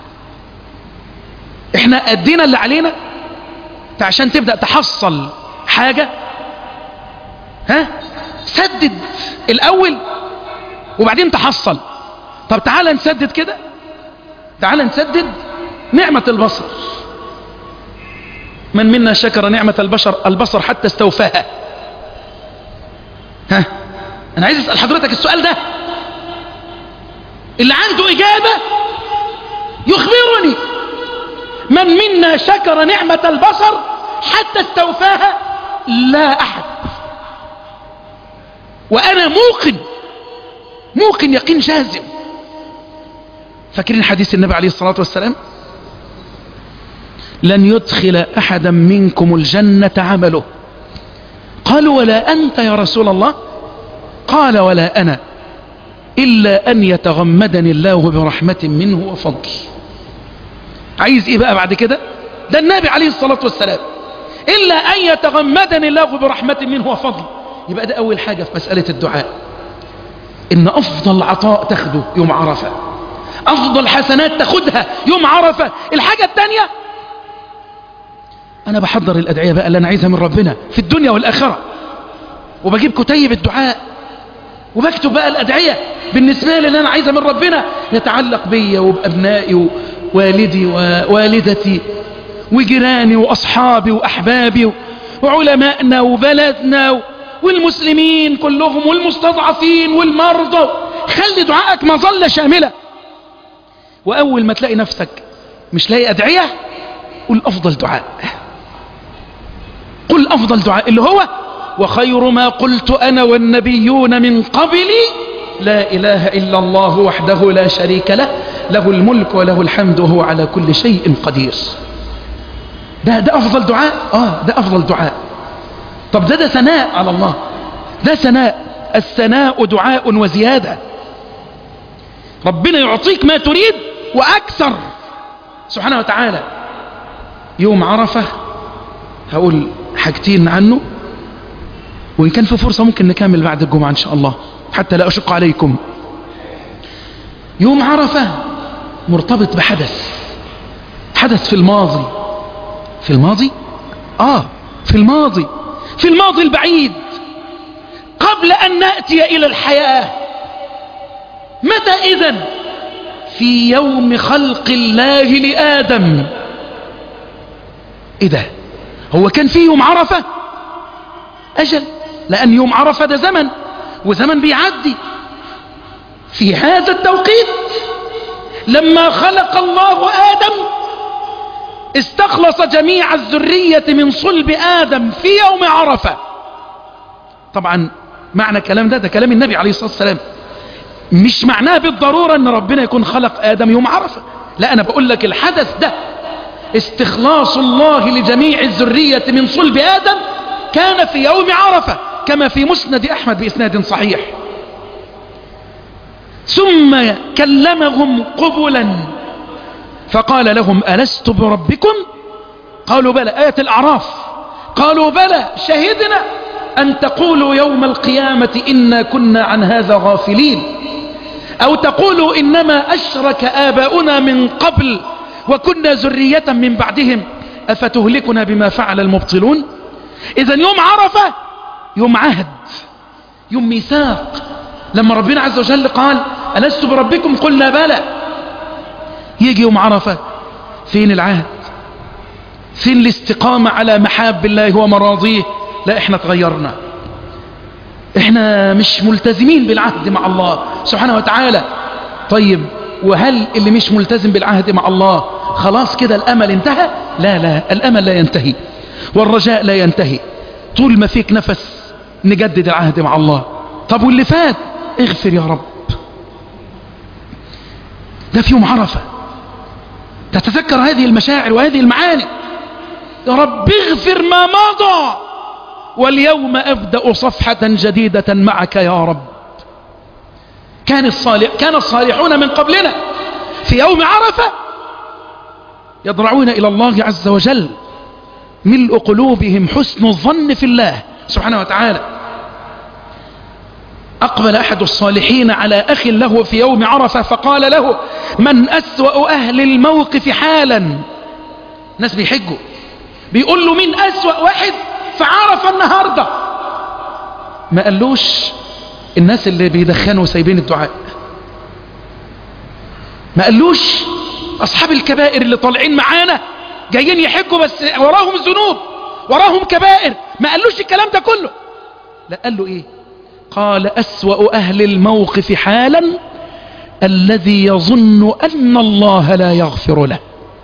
احنا ادينا اللي علينا عشان تبدأ تحصل حاجة ها سدد الأول وبعدين تحصل طب تعال نسدد كده تعال نسدد نعمة البصر من منا شكر نعمة البشر البصر حتى استوفاها ها انا عايز اسأل حضرتك السؤال ده اللي عنده اجابة يخبرني من منا شكر نعمة البصر حتى استوفاها لا احد وانا موقن موقن يقين جازم فاكرين حديث النبي عليه الصلاة والسلام لن يدخل أحدا منكم الجنة عمله قالوا ولا أنت يا رسول الله قال ولا أنا إلا أن يتغمدني الله برحمة منه وفضل عايز إيه بقى بعد كده ده النبي عليه الصلاة والسلام إلا أن يتغمدني الله برحمة منه وفضل يبقى ده أول حاجة في مسألة الدعاء إن أفضل عطاء تاخده يوم عرفة أفضل حسنات تاخدها يوم عرفة الحاجة الثانية أنا بحضر الأدعية بقى اللي أنا عايزها من ربنا في الدنيا والآخرة وبجيب كتيب الدعاء وبكتب بقى الأدعية بالنسبة لي اللي أنا عايزها من ربنا يتعلق بي وبأبنائي ووالدي ووالدتي وجيراني وأصحابي وأحبابي وعلمائنا وبلدنا والمسلمين كلهم والمستضعفين والمرضى خلي دعائك مظلة شاملة وأول ما تلاقي نفسك مش لاقي أدعية قل أفضل دعاء قل أفضل دعاء اللي هو وخير ما قلت أنا والنبيون من قبلي لا إله إلا الله وحده لا شريك له له الملك وله الحمد وهو على كل شيء قدير ده ده أفضل دعاء آه ده أفضل دعاء طب ده ده ثناء على الله ده ثناء الثناء دعاء وزيادة ربنا يعطيك ما تريد وأكثر سبحانه وتعالى يوم عرفة هقول حاجتين عنه وإن كان في فرصة ممكن نكمل بعد الجمعة إن شاء الله حتى لا أشق عليكم يوم عرفة مرتبط بحدث حدث في الماضي في الماضي آه في الماضي في الماضي البعيد قبل أن نأتي إلى الحياة متى إذن في يوم خلق الله لآدم إيه ده هو كان في يوم عرفة أجل لأن يوم عرفة ده زمن وزمن بيعدي في هذا التوقيت لما خلق الله آدم استخلص جميع الذرية من صلب آدم في يوم عرفة طبعا معنى كلام ده ده كلام النبي عليه الصلاة والسلام مش معناه بالضرورة ان ربنا يكون خلق آدم يوم عرفة لا أنا بقول لك الحدث ده استخلاص الله لجميع الذرية من صلب آدم كان في يوم عرفة كما في مسند أحمد بإسناد صحيح ثم كلمهم قبلا فقال لهم ألست بربكم قالوا بلى آية الأعراف قالوا بلى شهدنا أن تقولوا يوم القيامة إنا كنا عن هذا غافلين أو تقولوا إنما أشرك آباؤنا من قبل وكنا ذرية من بعدهم أفتهلكنا بما فعل المبطلون إذا يوم عرفة يوم عهد يوم ميثاق لما ربنا عز وجل قال ألست بربكم قلنا بلى يجي يوم عرفة فين العهد فين الاستقامة على محاب الله ومراضيه لا احنا تغيرنا احنا مش ملتزمين بالعهد مع الله سبحانه وتعالى طيب وهل اللي مش ملتزم بالعهد مع الله خلاص كده الامل انتهى لا لا الامل لا ينتهي والرجاء لا ينتهي طول ما فيك نفس نجدد العهد مع الله طب واللي فات اغفر يا رب ده في يوم عرفة تتذكر هذه المشاعر وهذه المعاني يا رب اغفر ما مضى واليوم أبدأ صفحة جديدة معك يا رب كان, الصالح كان الصالحون من قبلنا في يوم عرفة يضرعون إلى الله عز وجل ملء قلوبهم حسن الظن في الله سبحانه وتعالى أقبل أحد الصالحين على أخ له في يوم عرفة فقال له من أسوأ أهل الموقف حالا ناس بيحجوا بيقول له مين أسوأ واحد فعرف النهاردة ما قالوش الناس اللي بيدخنوا سايبين الدعاء ما قالوش أصحاب الكبائر اللي طالعين معانا جايين يحجوا بس وراهم ذنوب وراهم كبائر ما قالوش الكلام ده كله لا قال له ايه قال أسوأ أهل الموقف حالا الذي يظن أن الله لا يغفر له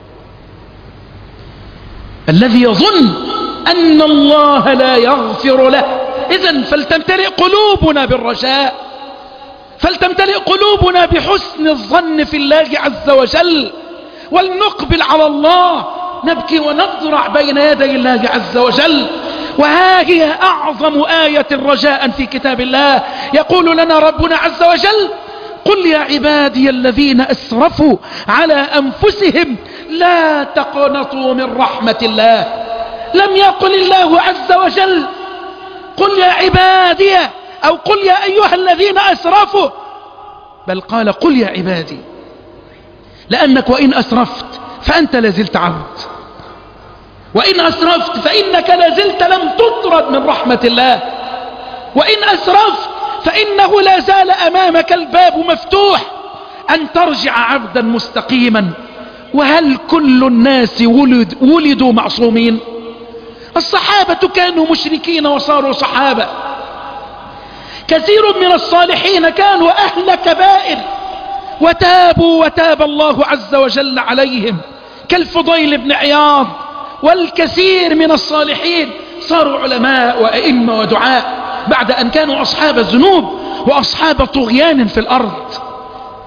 الذي يظن أن الله لا يغفر له إذا فلتمتلئ قلوبنا بالرجاء فلتمتلئ قلوبنا بحسن الظن في الله عز وجل ولنقبل على الله نبكي ونضرع بين يدي الله عز وجل وها هي أعظم آية رجاء في كتاب الله يقول لنا ربنا عز وجل قل يا عبادي الذين أسرفوا على أنفسهم لا تقنطوا من رحمة الله لم يقل الله عز وجل قل يا عبادي أو قل يا أيها الذين أسرفوا بل قال قل يا عبادي لأنك وإن أسرفت فأنت لازلت عبد وإن أسرفت فإنك لازلت لم تطرد من رحمة الله وإن أسرفت فإنه لا زال أمامك الباب مفتوح أن ترجع عبدا مستقيما وهل كل الناس ولد ولدوا معصومين الصحابة كانوا مشركين وصاروا صحابة كثير من الصالحين كانوا أهل كبائر وتابوا وتاب الله عز وجل عليهم كالفضيل بن عياض والكثير من الصالحين صاروا علماء وأئمة ودعاء بعد أن كانوا أصحاب الذنوب وأصحاب طغيان في الأرض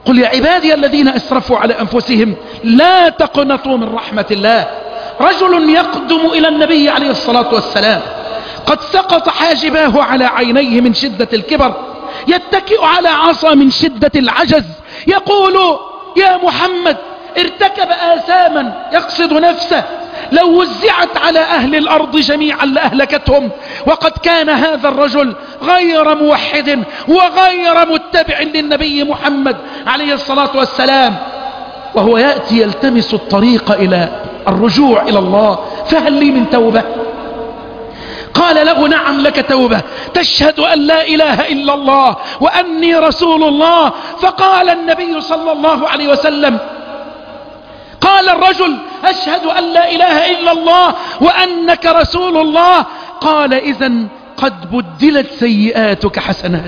قل يا عبادي الذين اسرفوا على انفسهم لا تقنطوا من رحمة الله رجل يقدم الى النبي عليه الصلاة والسلام قد سقط حاجباه على عينيه من شدة الكبر يتكئ على عصا من شدة العجز يقول يا محمد ارتكب آثاما يقصد نفسه لو وزعت على أهل الأرض جميعا لأهلكتهم وقد كان هذا الرجل غير موحد وغير متبع للنبي محمد عليه الصلاة والسلام وهو يأتي يلتمس الطريق إلى الرجوع إلى الله فهل لي من توبة قال له نعم لك توبة تشهد أن لا إله إلا الله وأني رسول الله فقال النبي صلى الله عليه وسلم قال الرجل أشهد أن لا إله إلا الله وأنك رسول الله قال إذا قد بدلت سيئاتك حسنات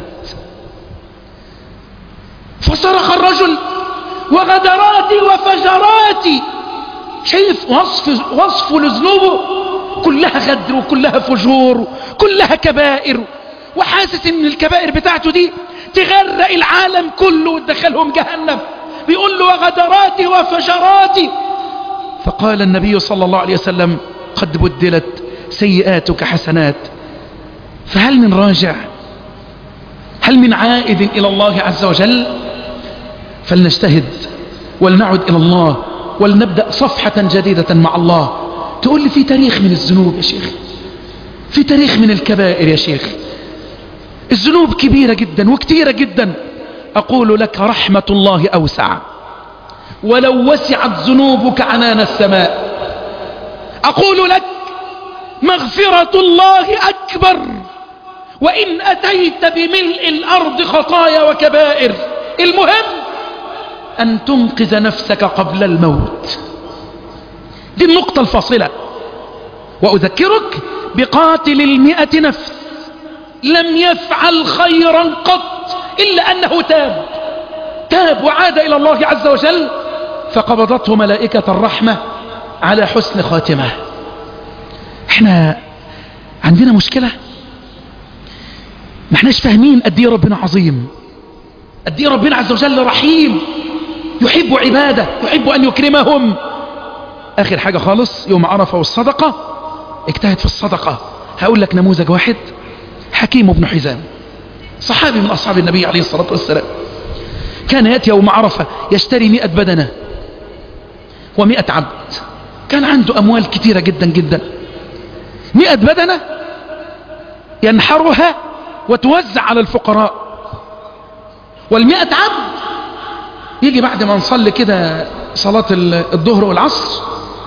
فصرخ الرجل وغدراتي وفجراتي شايف وصف, وصف لذنوبه كلها غدر وكلها فجور كلها كبائر وحاسس ان الكبائر بتاعته دي تغرق العالم كله وتدخلهم جهنم بيقول له وغدراتي وفجراتي فقال النبي صلى الله عليه وسلم قد بدلت سيئاتك حسنات فهل من راجع هل من عائد إلى الله عز وجل فلنجتهد ولنعد إلى الله ولنبدأ صفحة جديدة مع الله تقول لي في تاريخ من الذنوب يا شيخ في تاريخ من الكبائر يا شيخ الذنوب كبيرة جدا وكتيرة جدا أقول لك رحمة الله أوسع ولو وسعت ذنوبك عنان السماء أقول لك مغفرة الله أكبر وإن أتيت بملء الأرض خطايا وكبائر المهم أن تنقذ نفسك قبل الموت دي النقطة الفاصلة وأذكرك بقاتل المئة نفس لم يفعل خيرا قط إلا أنه تاب تاب وعاد إلى الله عز وجل فقبضته ملائكة الرحمة على حسن خاتمة احنا عندنا مشكلة ما احناش فاهمين قد ايه ربنا عظيم قد ايه ربنا عز وجل رحيم يحب عباده يحب ان يكرمهم اخر حاجة خالص يوم عرفة والصدقة اجتهد في الصدقة هقول لك نموذج واحد حكيم بن حزام صحابي من اصحاب النبي عليه الصلاة والسلام كان يأتي يوم عرفة يشتري مئة بدنة ومئة عبد كان عنده أموال كثيرة جدا جدا مئة بدنة ينحرها وتوزع على الفقراء والمئة عبد يجي بعد ما نصلي كده صلاة الظهر والعصر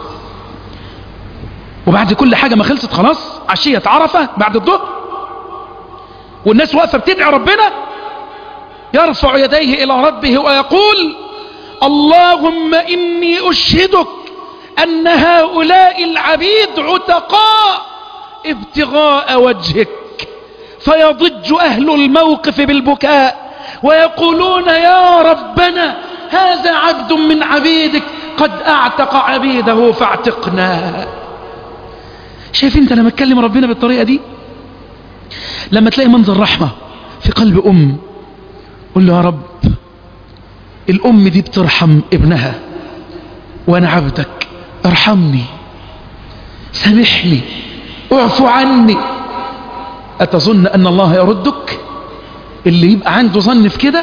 وبعد كل حاجة ما خلصت خلاص عشية عرفة بعد الظهر والناس واقفة بتدعي ربنا يرفع يديه إلى ربه ويقول اللهم إني أشهدك أن هؤلاء العبيد عتقاء ابتغاء وجهك فيضج أهل الموقف بالبكاء ويقولون يا ربنا هذا عبد من عبيدك قد اعتق عبيده فاعتقنا شايف انت لما تكلم ربنا بالطريقة دي لما تلاقي منظر رحمة في قلب ام قل له يا رب الام دي بترحم ابنها وانا عبدك ارحمني سامحني اعفو عني اتظن ان الله يردك اللي يبقى عنده ظن في كده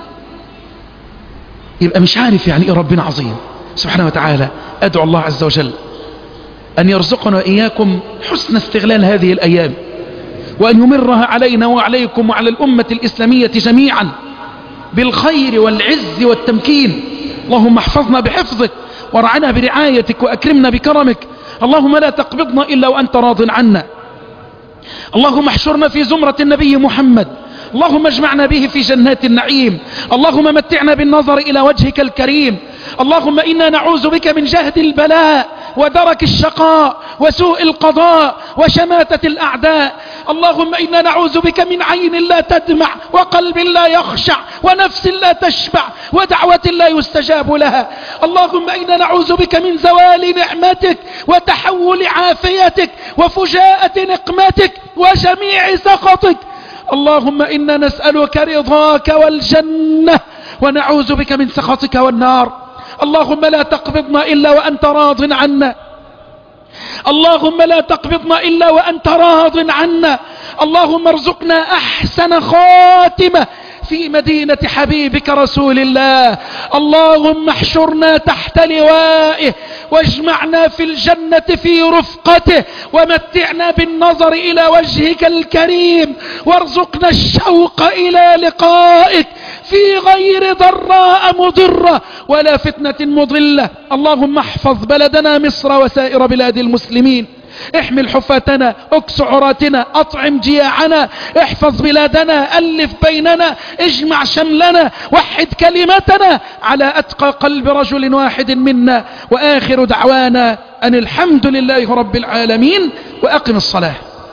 يبقى مش عارف يعني ايه ربنا عظيم سبحانه وتعالى ادعو الله عز وجل ان يرزقنا واياكم حسن استغلال هذه الايام وان يمرها علينا وعليكم وعلى الامة الاسلامية جميعا بالخير والعز والتمكين اللهم احفظنا بحفظك ورعنا برعايتك واكرمنا بكرمك اللهم لا تقبضنا الا وانت راض عنا اللهم احشرنا في زمرة النبي محمد اللهم اجمعنا به في جنات النعيم اللهم متعنا بالنظر إلى وجهك الكريم اللهم إنا نعوذ بك من جهد البلاء ودرك الشقاء وسوء القضاء وشماتة الأعداء اللهم إنا نعوذ بك من عين لا تدمع وقلب لا يخشع ونفس لا تشبع ودعوة لا يستجاب لها اللهم إنا نعوذ بك من زوال نعمتك وتحول عافيتك وفجاءة نقمتك وجميع سخطك اللهم إنا نسألك رضاك والجنة ونعوذ بك من سخطك والنار اللهم لا تقبضنا إلا وأنت راض عنا اللهم لا تقبضنا إلا وأنت راض عنا اللهم ارزقنا أحسن خاتمة في مدينة حبيبك رسول الله اللهم احشرنا تحت لوائه واجمعنا في الجنة في رفقته ومتعنا بالنظر إلى وجهك الكريم وارزقنا الشوق إلى لقائك في غير ضراء مضرة ولا فتنة مضلة اللهم احفظ بلدنا مصر وسائر بلاد المسلمين احمل حفاتنا اكس عراتنا اطعم جياعنا احفظ بلادنا الف بيننا اجمع شملنا وحد كلمتنا على اتقى قلب رجل واحد منا واخر دعوانا ان الحمد لله رب العالمين واقم الصلاه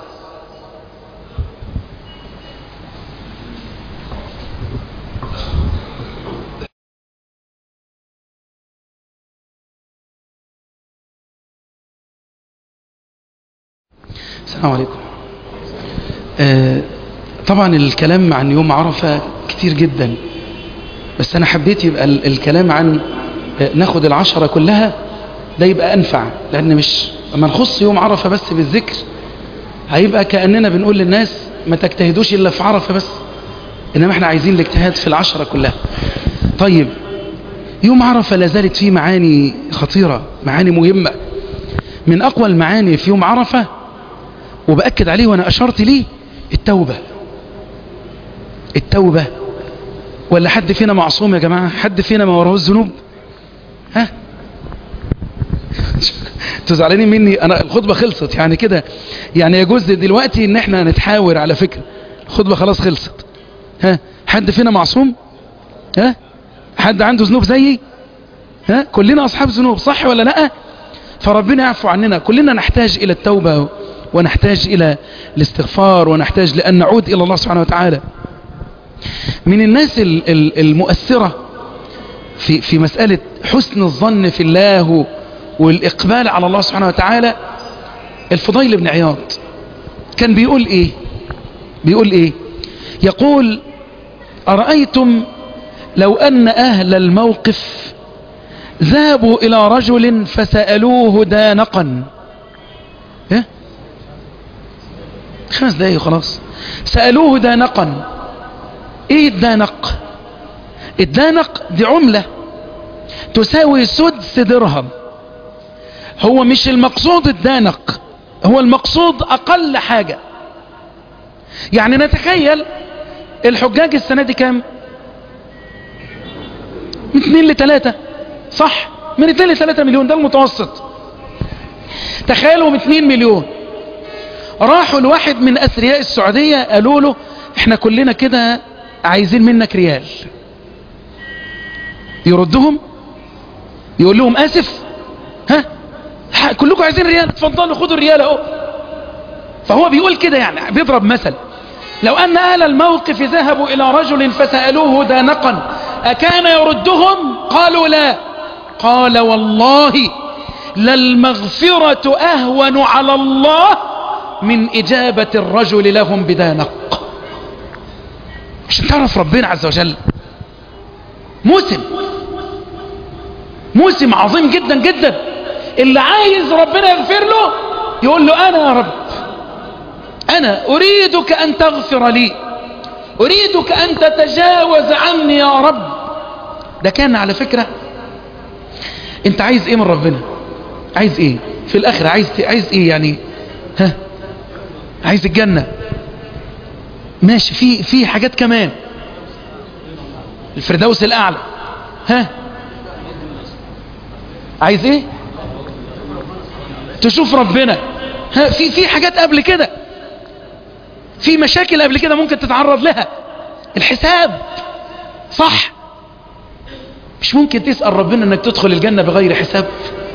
السلام عليكم آه طبعا الكلام عن يوم عرفة كتير جدا بس أنا حبيت يبقى ال- الكلام عن آه ناخد العشرة كلها ده يبقى أنفع لأن مش لما نخص يوم عرفة بس بالذكر هيبقى كأننا بنقول للناس ما تجتهدوش إلا في عرفة بس إنما احنا عايزين الاجتهاد في العشرة كلها طيب يوم عرفة لازالت فيه معاني خطيرة معاني مهمة من أقوى المعاني في يوم عرفة وبأكد عليه وأنا أشرت ليه التوبة التوبة ولا حد فينا معصوم يا جماعة حد فينا ما وراه الذنوب ها انتوا زعلانين مني انا الخطبة خلصت يعني كده يعني يجوز دلوقتي ان احنا نتحاور على فكرة الخطبة خلاص خلصت ها حد فينا معصوم ها حد عنده ذنوب زيي ها كلنا اصحاب ذنوب صح ولا لا فربنا يعفو عننا كلنا نحتاج الى التوبة ونحتاج إلى الاستغفار ونحتاج لأن نعود إلى الله سبحانه وتعالى من الناس ال- ال- المؤثرة في, في مسألة حسن الظن في الله والإقبال على الله سبحانه وتعالى الفضيل بن عياض كان بيقول إيه بيقول إيه يقول أرأيتم لو أن أهل الموقف ذهبوا إلى رجل فسألوه دانقا إيه؟ خمس دقايق خلاص سألوه دانقا ايه الدانق الدانق دي عملة تساوي سدس درهم هو مش المقصود الدانق هو المقصود اقل حاجة يعني نتخيل الحجاج السنة دي كام من 2 ل 3 صح من 2 ل 3 مليون ده المتوسط تخيلوا من 2 مليون راحوا لواحد من اثرياء السعودية قالوا له احنا كلنا كده عايزين منك ريال يردهم يقول لهم اسف ها ح- كلكم عايزين ريال اتفضلوا خدوا الريال اهو فهو بيقول كده يعني بيضرب مثل لو ان اهل الموقف ذهبوا الى رجل فسألوه دانقا اكان يردهم قالوا لا قال والله للمغفرة اهون على الله من اجابة الرجل لهم بدانق عشان تعرف ربنا عز وجل موسم موسم عظيم جدا جدا اللي عايز ربنا يغفر له يقول له انا يا رب انا اريدك ان تغفر لي اريدك ان تتجاوز عني يا رب ده كان على فكرة انت عايز ايه من ربنا عايز ايه في الاخر عايز عايز ايه يعني ها عايز الجنة ماشي في في حاجات كمان الفردوس الاعلى ها عايز ايه تشوف ربنا ها في في حاجات قبل كده في مشاكل قبل كده ممكن تتعرض لها الحساب صح مش ممكن تسأل ربنا انك تدخل الجنة بغير حساب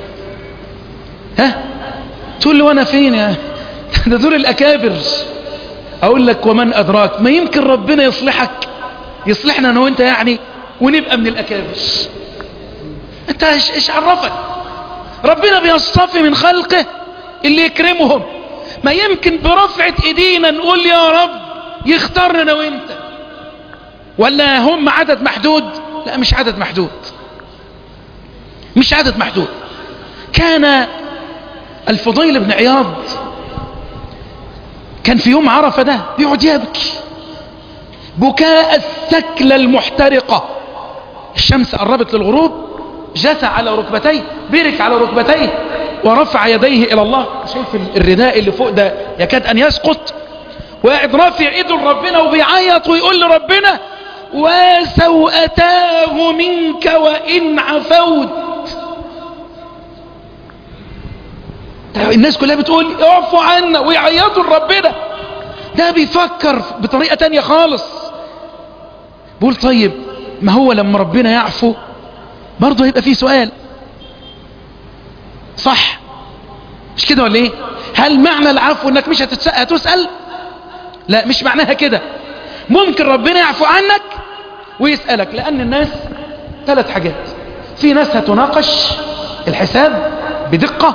ها تقول له انا فين يا ده دول الاكابر اقول لك ومن ادراك ما يمكن ربنا يصلحك يصلحنا انا وانت يعني ونبقى من الاكابر انت ايش ايش عرفك ربنا بيصطفي من خلقه اللي يكرمهم ما يمكن برفعة ايدينا نقول يا رب يختارنا انا وانت ولا هم عدد محدود لا مش عدد محدود مش عدد محدود كان الفضيل بن عياض كان في يوم عرفة ده بيقعد يبكي بكاء السكلة المحترقة الشمس قربت للغروب جثى على ركبتيه برك على ركبتيه ورفع يديه إلى الله شايف الرداء اللي فوق ده يكاد أن يسقط وقاعد رافع ايده لربنا وبيعيط ويقول لربنا وسوءتاه منك وإن عفوت الناس كلها بتقول اعفوا عنا ويعيطوا لربنا ده بيفكر بطريقة تانية خالص بقول طيب ما هو لما ربنا يعفو برضه هيبقى فيه سؤال صح مش كده ولا ايه هل معنى العفو انك مش هتسأل لا مش معناها كده ممكن ربنا يعفو عنك ويسألك لان الناس ثلاث حاجات في ناس هتناقش الحساب بدقة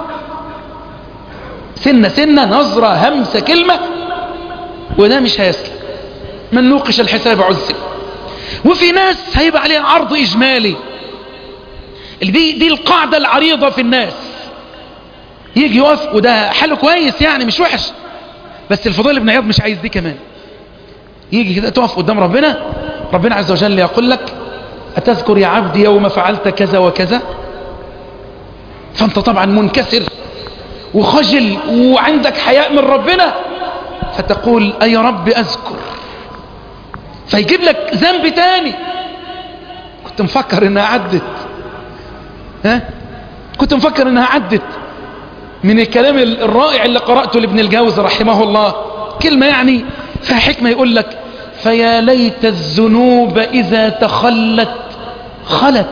سنة سنة نظرة همسة كلمة وده مش هيسلم من نوقش الحساب عزل وفي ناس هيبقى عليها عرض إجمالي دي, دي القاعدة العريضة في الناس يجي يقف وده حاله كويس يعني مش وحش بس الفضيل بن عياض مش عايز دي كمان يجي كده تقف قدام ربنا ربنا عز وجل يقول لك أتذكر يا عبدي يوم فعلت كذا وكذا فأنت طبعا منكسر وخجل وعندك حياء من ربنا فتقول أي رب أذكر فيجيب لك ذنب تاني كنت مفكر انها عدت ها كنت مفكر انها عدت من الكلام الرائع اللي قرأته لابن الجوز رحمه الله كلمة يعني فيها حكمة يقول لك فيا ليت الذنوب إذا تخلت خلت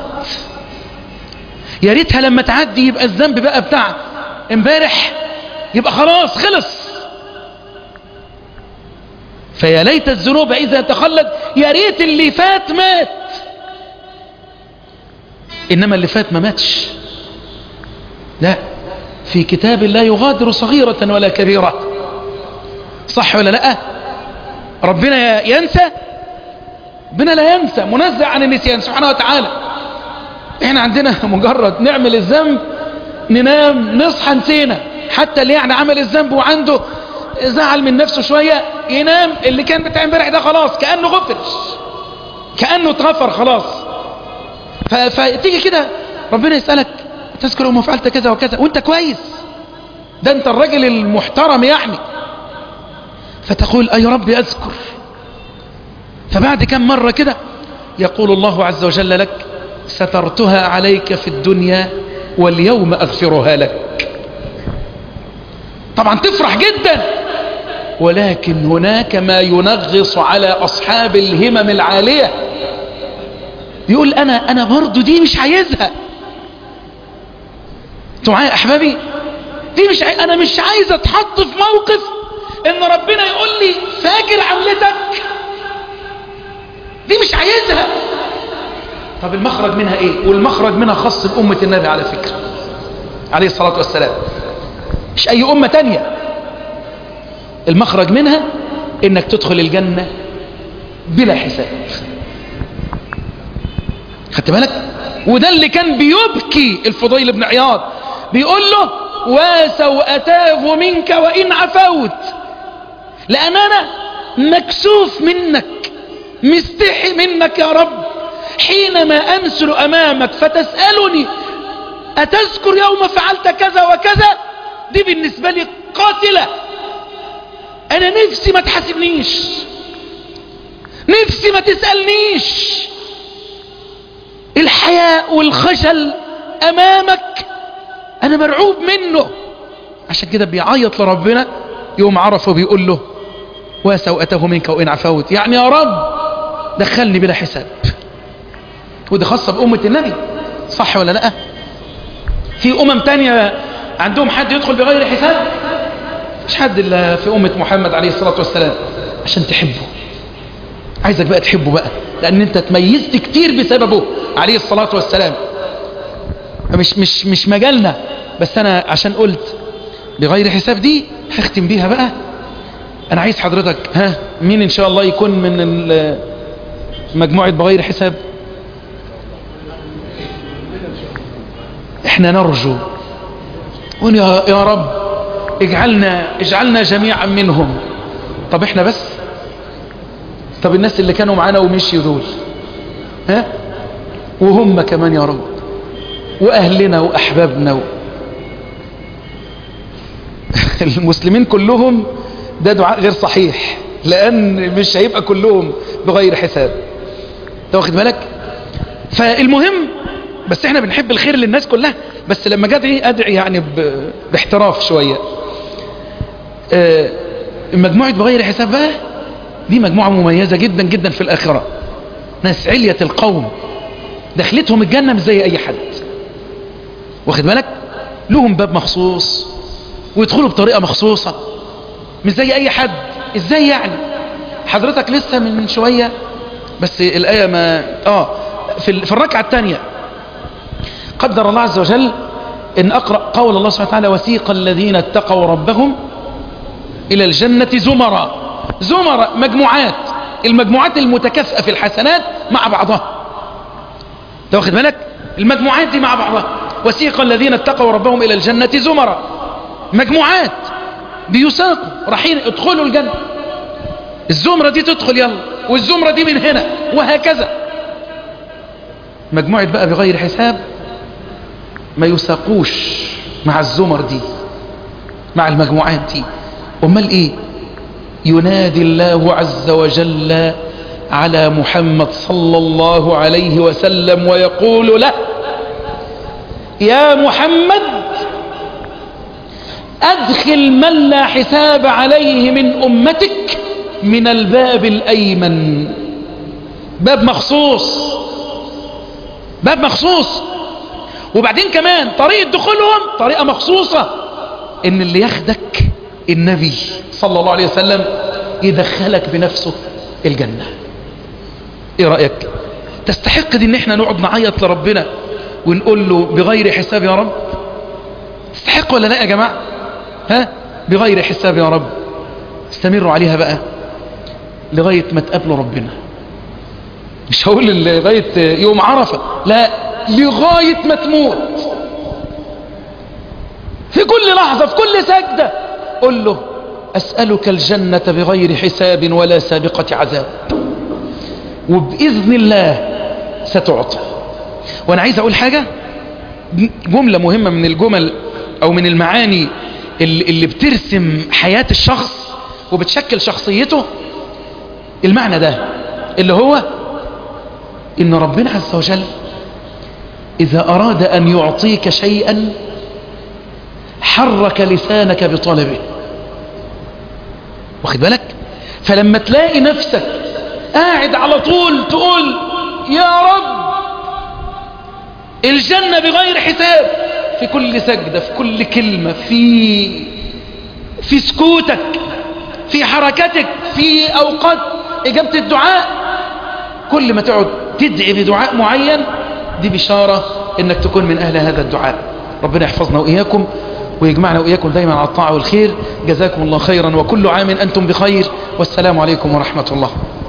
يا ريتها لما تعدي يبقى الذنب بقى بتاع امبارح يبقى خلاص خلص فيا ليت الذنوب إذا تخلت يا ريت اللي فات مات إنما اللي فات ما ماتش لا في كتاب لا يغادر صغيرة ولا كبيرة صح ولا لا ربنا ينسى ربنا لا ينسى منزع عن النسيان سبحانه وتعالى احنا عندنا مجرد نعمل الذنب ننام نصحى نسينا حتى اللي يعني عمل الذنب وعنده زعل من نفسه شوية ينام اللي كان بتاع امبارح ده خلاص كأنه غفر كأنه اتغفر خلاص فتيجي كده ربنا يسألك تذكر يوم فعلت كذا وكذا وانت كويس ده انت الراجل المحترم يعني فتقول اي ربي اذكر فبعد كم مرة كده يقول الله عز وجل لك سترتها عليك في الدنيا واليوم اغفرها لك طبعا تفرح جدا ولكن هناك ما ينغص على اصحاب الهمم العالية يقول انا انا برضو دي مش عايزها انتوا معايا احبابي دي مش عاي... انا مش عايز اتحط في موقف ان ربنا يقول لي فاكر عملتك دي مش عايزها طب المخرج منها ايه والمخرج منها خاص بأمة النبي على فكرة عليه الصلاة والسلام مش اي امة تانية المخرج منها انك تدخل الجنة بلا حساب خدت بالك وده اللي كان بيبكي الفضيل بن عياض بيقول له وسوءتاه منك وإن عفوت لأن أنا مكسوف منك مستحي منك يا رب حينما أمثل أمامك فتسألني أتذكر يوم فعلت كذا وكذا دي بالنسبة لي قاتلة أنا نفسي ما تحاسبنيش نفسي ما تسألنيش الحياء والخجل أمامك أنا مرعوب منه عشان كده بيعيط لربنا يوم عرفه بيقول له وسوءته منك وإن عفوت يعني يا رب دخلني بلا حساب ودي خاصة بأمة النبي صح ولا لا في أمم تانية عندهم حد يدخل بغير حساب مش حد إلا في أمة محمد عليه الصلاة والسلام عشان تحبه عايزك بقى تحبه بقى لأن أنت تميزت كتير بسببه عليه الصلاة والسلام مش مش مش مجالنا بس أنا عشان قلت بغير حساب دي هختم بيها بقى أنا عايز حضرتك ها مين إن شاء الله يكون من مجموعة بغير حساب احنا نرجو ون يا, يا رب اجعلنا اجعلنا جميعا منهم طب احنا بس طب الناس اللي كانوا معانا ومشيوا دول ها وهم كمان يا رب واهلنا واحبابنا و... المسلمين كلهم ده دعاء غير صحيح لان مش هيبقى كلهم بغير حساب انت واخد بالك فالمهم بس احنا بنحب الخير للناس كلها بس لما جت ايه ادعي يعني ب... باحتراف شويه آه مجموعه بغير حساب بقى دي مجموعه مميزه جدا جدا في الاخره ناس عليه القوم دخلتهم الجنه مش زي اي حد واخد بالك لهم باب مخصوص ويدخلوا بطريقه مخصوصه مش زي اي حد ازاي يعني حضرتك لسه من شويه بس الايه ما اه في في الركعه الثانيه قدر الله عز وجل ان اقرا قول الله سبحانه وتعالى وسيق الذين اتقوا ربهم الى الجنه زمرا زمرا مجموعات المجموعات المتكافئه في الحسنات مع بعضها انت واخد بالك المجموعات دي مع بعضها وسيق الذين اتقوا ربهم الى الجنه زمرا مجموعات بيساقوا رايحين ادخلوا الجنه الزمره دي تدخل يلا والزمره دي من هنا وهكذا مجموعه بقى بغير حساب ما يساقوش مع الزمر دي مع المجموعات دي امال ايه ينادي الله عز وجل على محمد صلى الله عليه وسلم ويقول له يا محمد أدخل من لا حساب عليه من أمتك من الباب الأيمن باب مخصوص باب مخصوص وبعدين كمان طريقة دخولهم طريقة مخصوصة ان اللي ياخدك النبي صلى الله عليه وسلم يدخلك بنفسه الجنة ايه رأيك تستحق دي ان احنا نقعد نعيط لربنا ونقول له بغير حساب يا رب تستحق ولا لا يا جماعة ها بغير حساب يا رب استمروا عليها بقى لغاية ما تقابلوا ربنا مش هقول لغاية يوم عرفة لا لغاية ما تموت في كل لحظة في كل سجدة قل له أسألك الجنة بغير حساب ولا سابقة عذاب وبإذن الله ستعطى وأنا عايز أقول حاجة جملة مهمة من الجمل أو من المعاني اللي, اللي بترسم حياة الشخص وبتشكل شخصيته المعنى ده اللي هو إن ربنا عز وجل إذا أراد أن يعطيك شيئا حرك لسانك بطلبه واخد بالك فلما تلاقي نفسك قاعد على طول تقول يا رب الجنة بغير حساب في كل سجدة في كل كلمة في في سكوتك في حركتك في أوقات إجابة الدعاء كل ما تقعد تدعي بدعاء معين دي بشارة انك تكون من اهل هذا الدعاء ربنا يحفظنا واياكم ويجمعنا واياكم دايما على الطاعة والخير جزاكم الله خيرا وكل عام انتم بخير والسلام عليكم ورحمة الله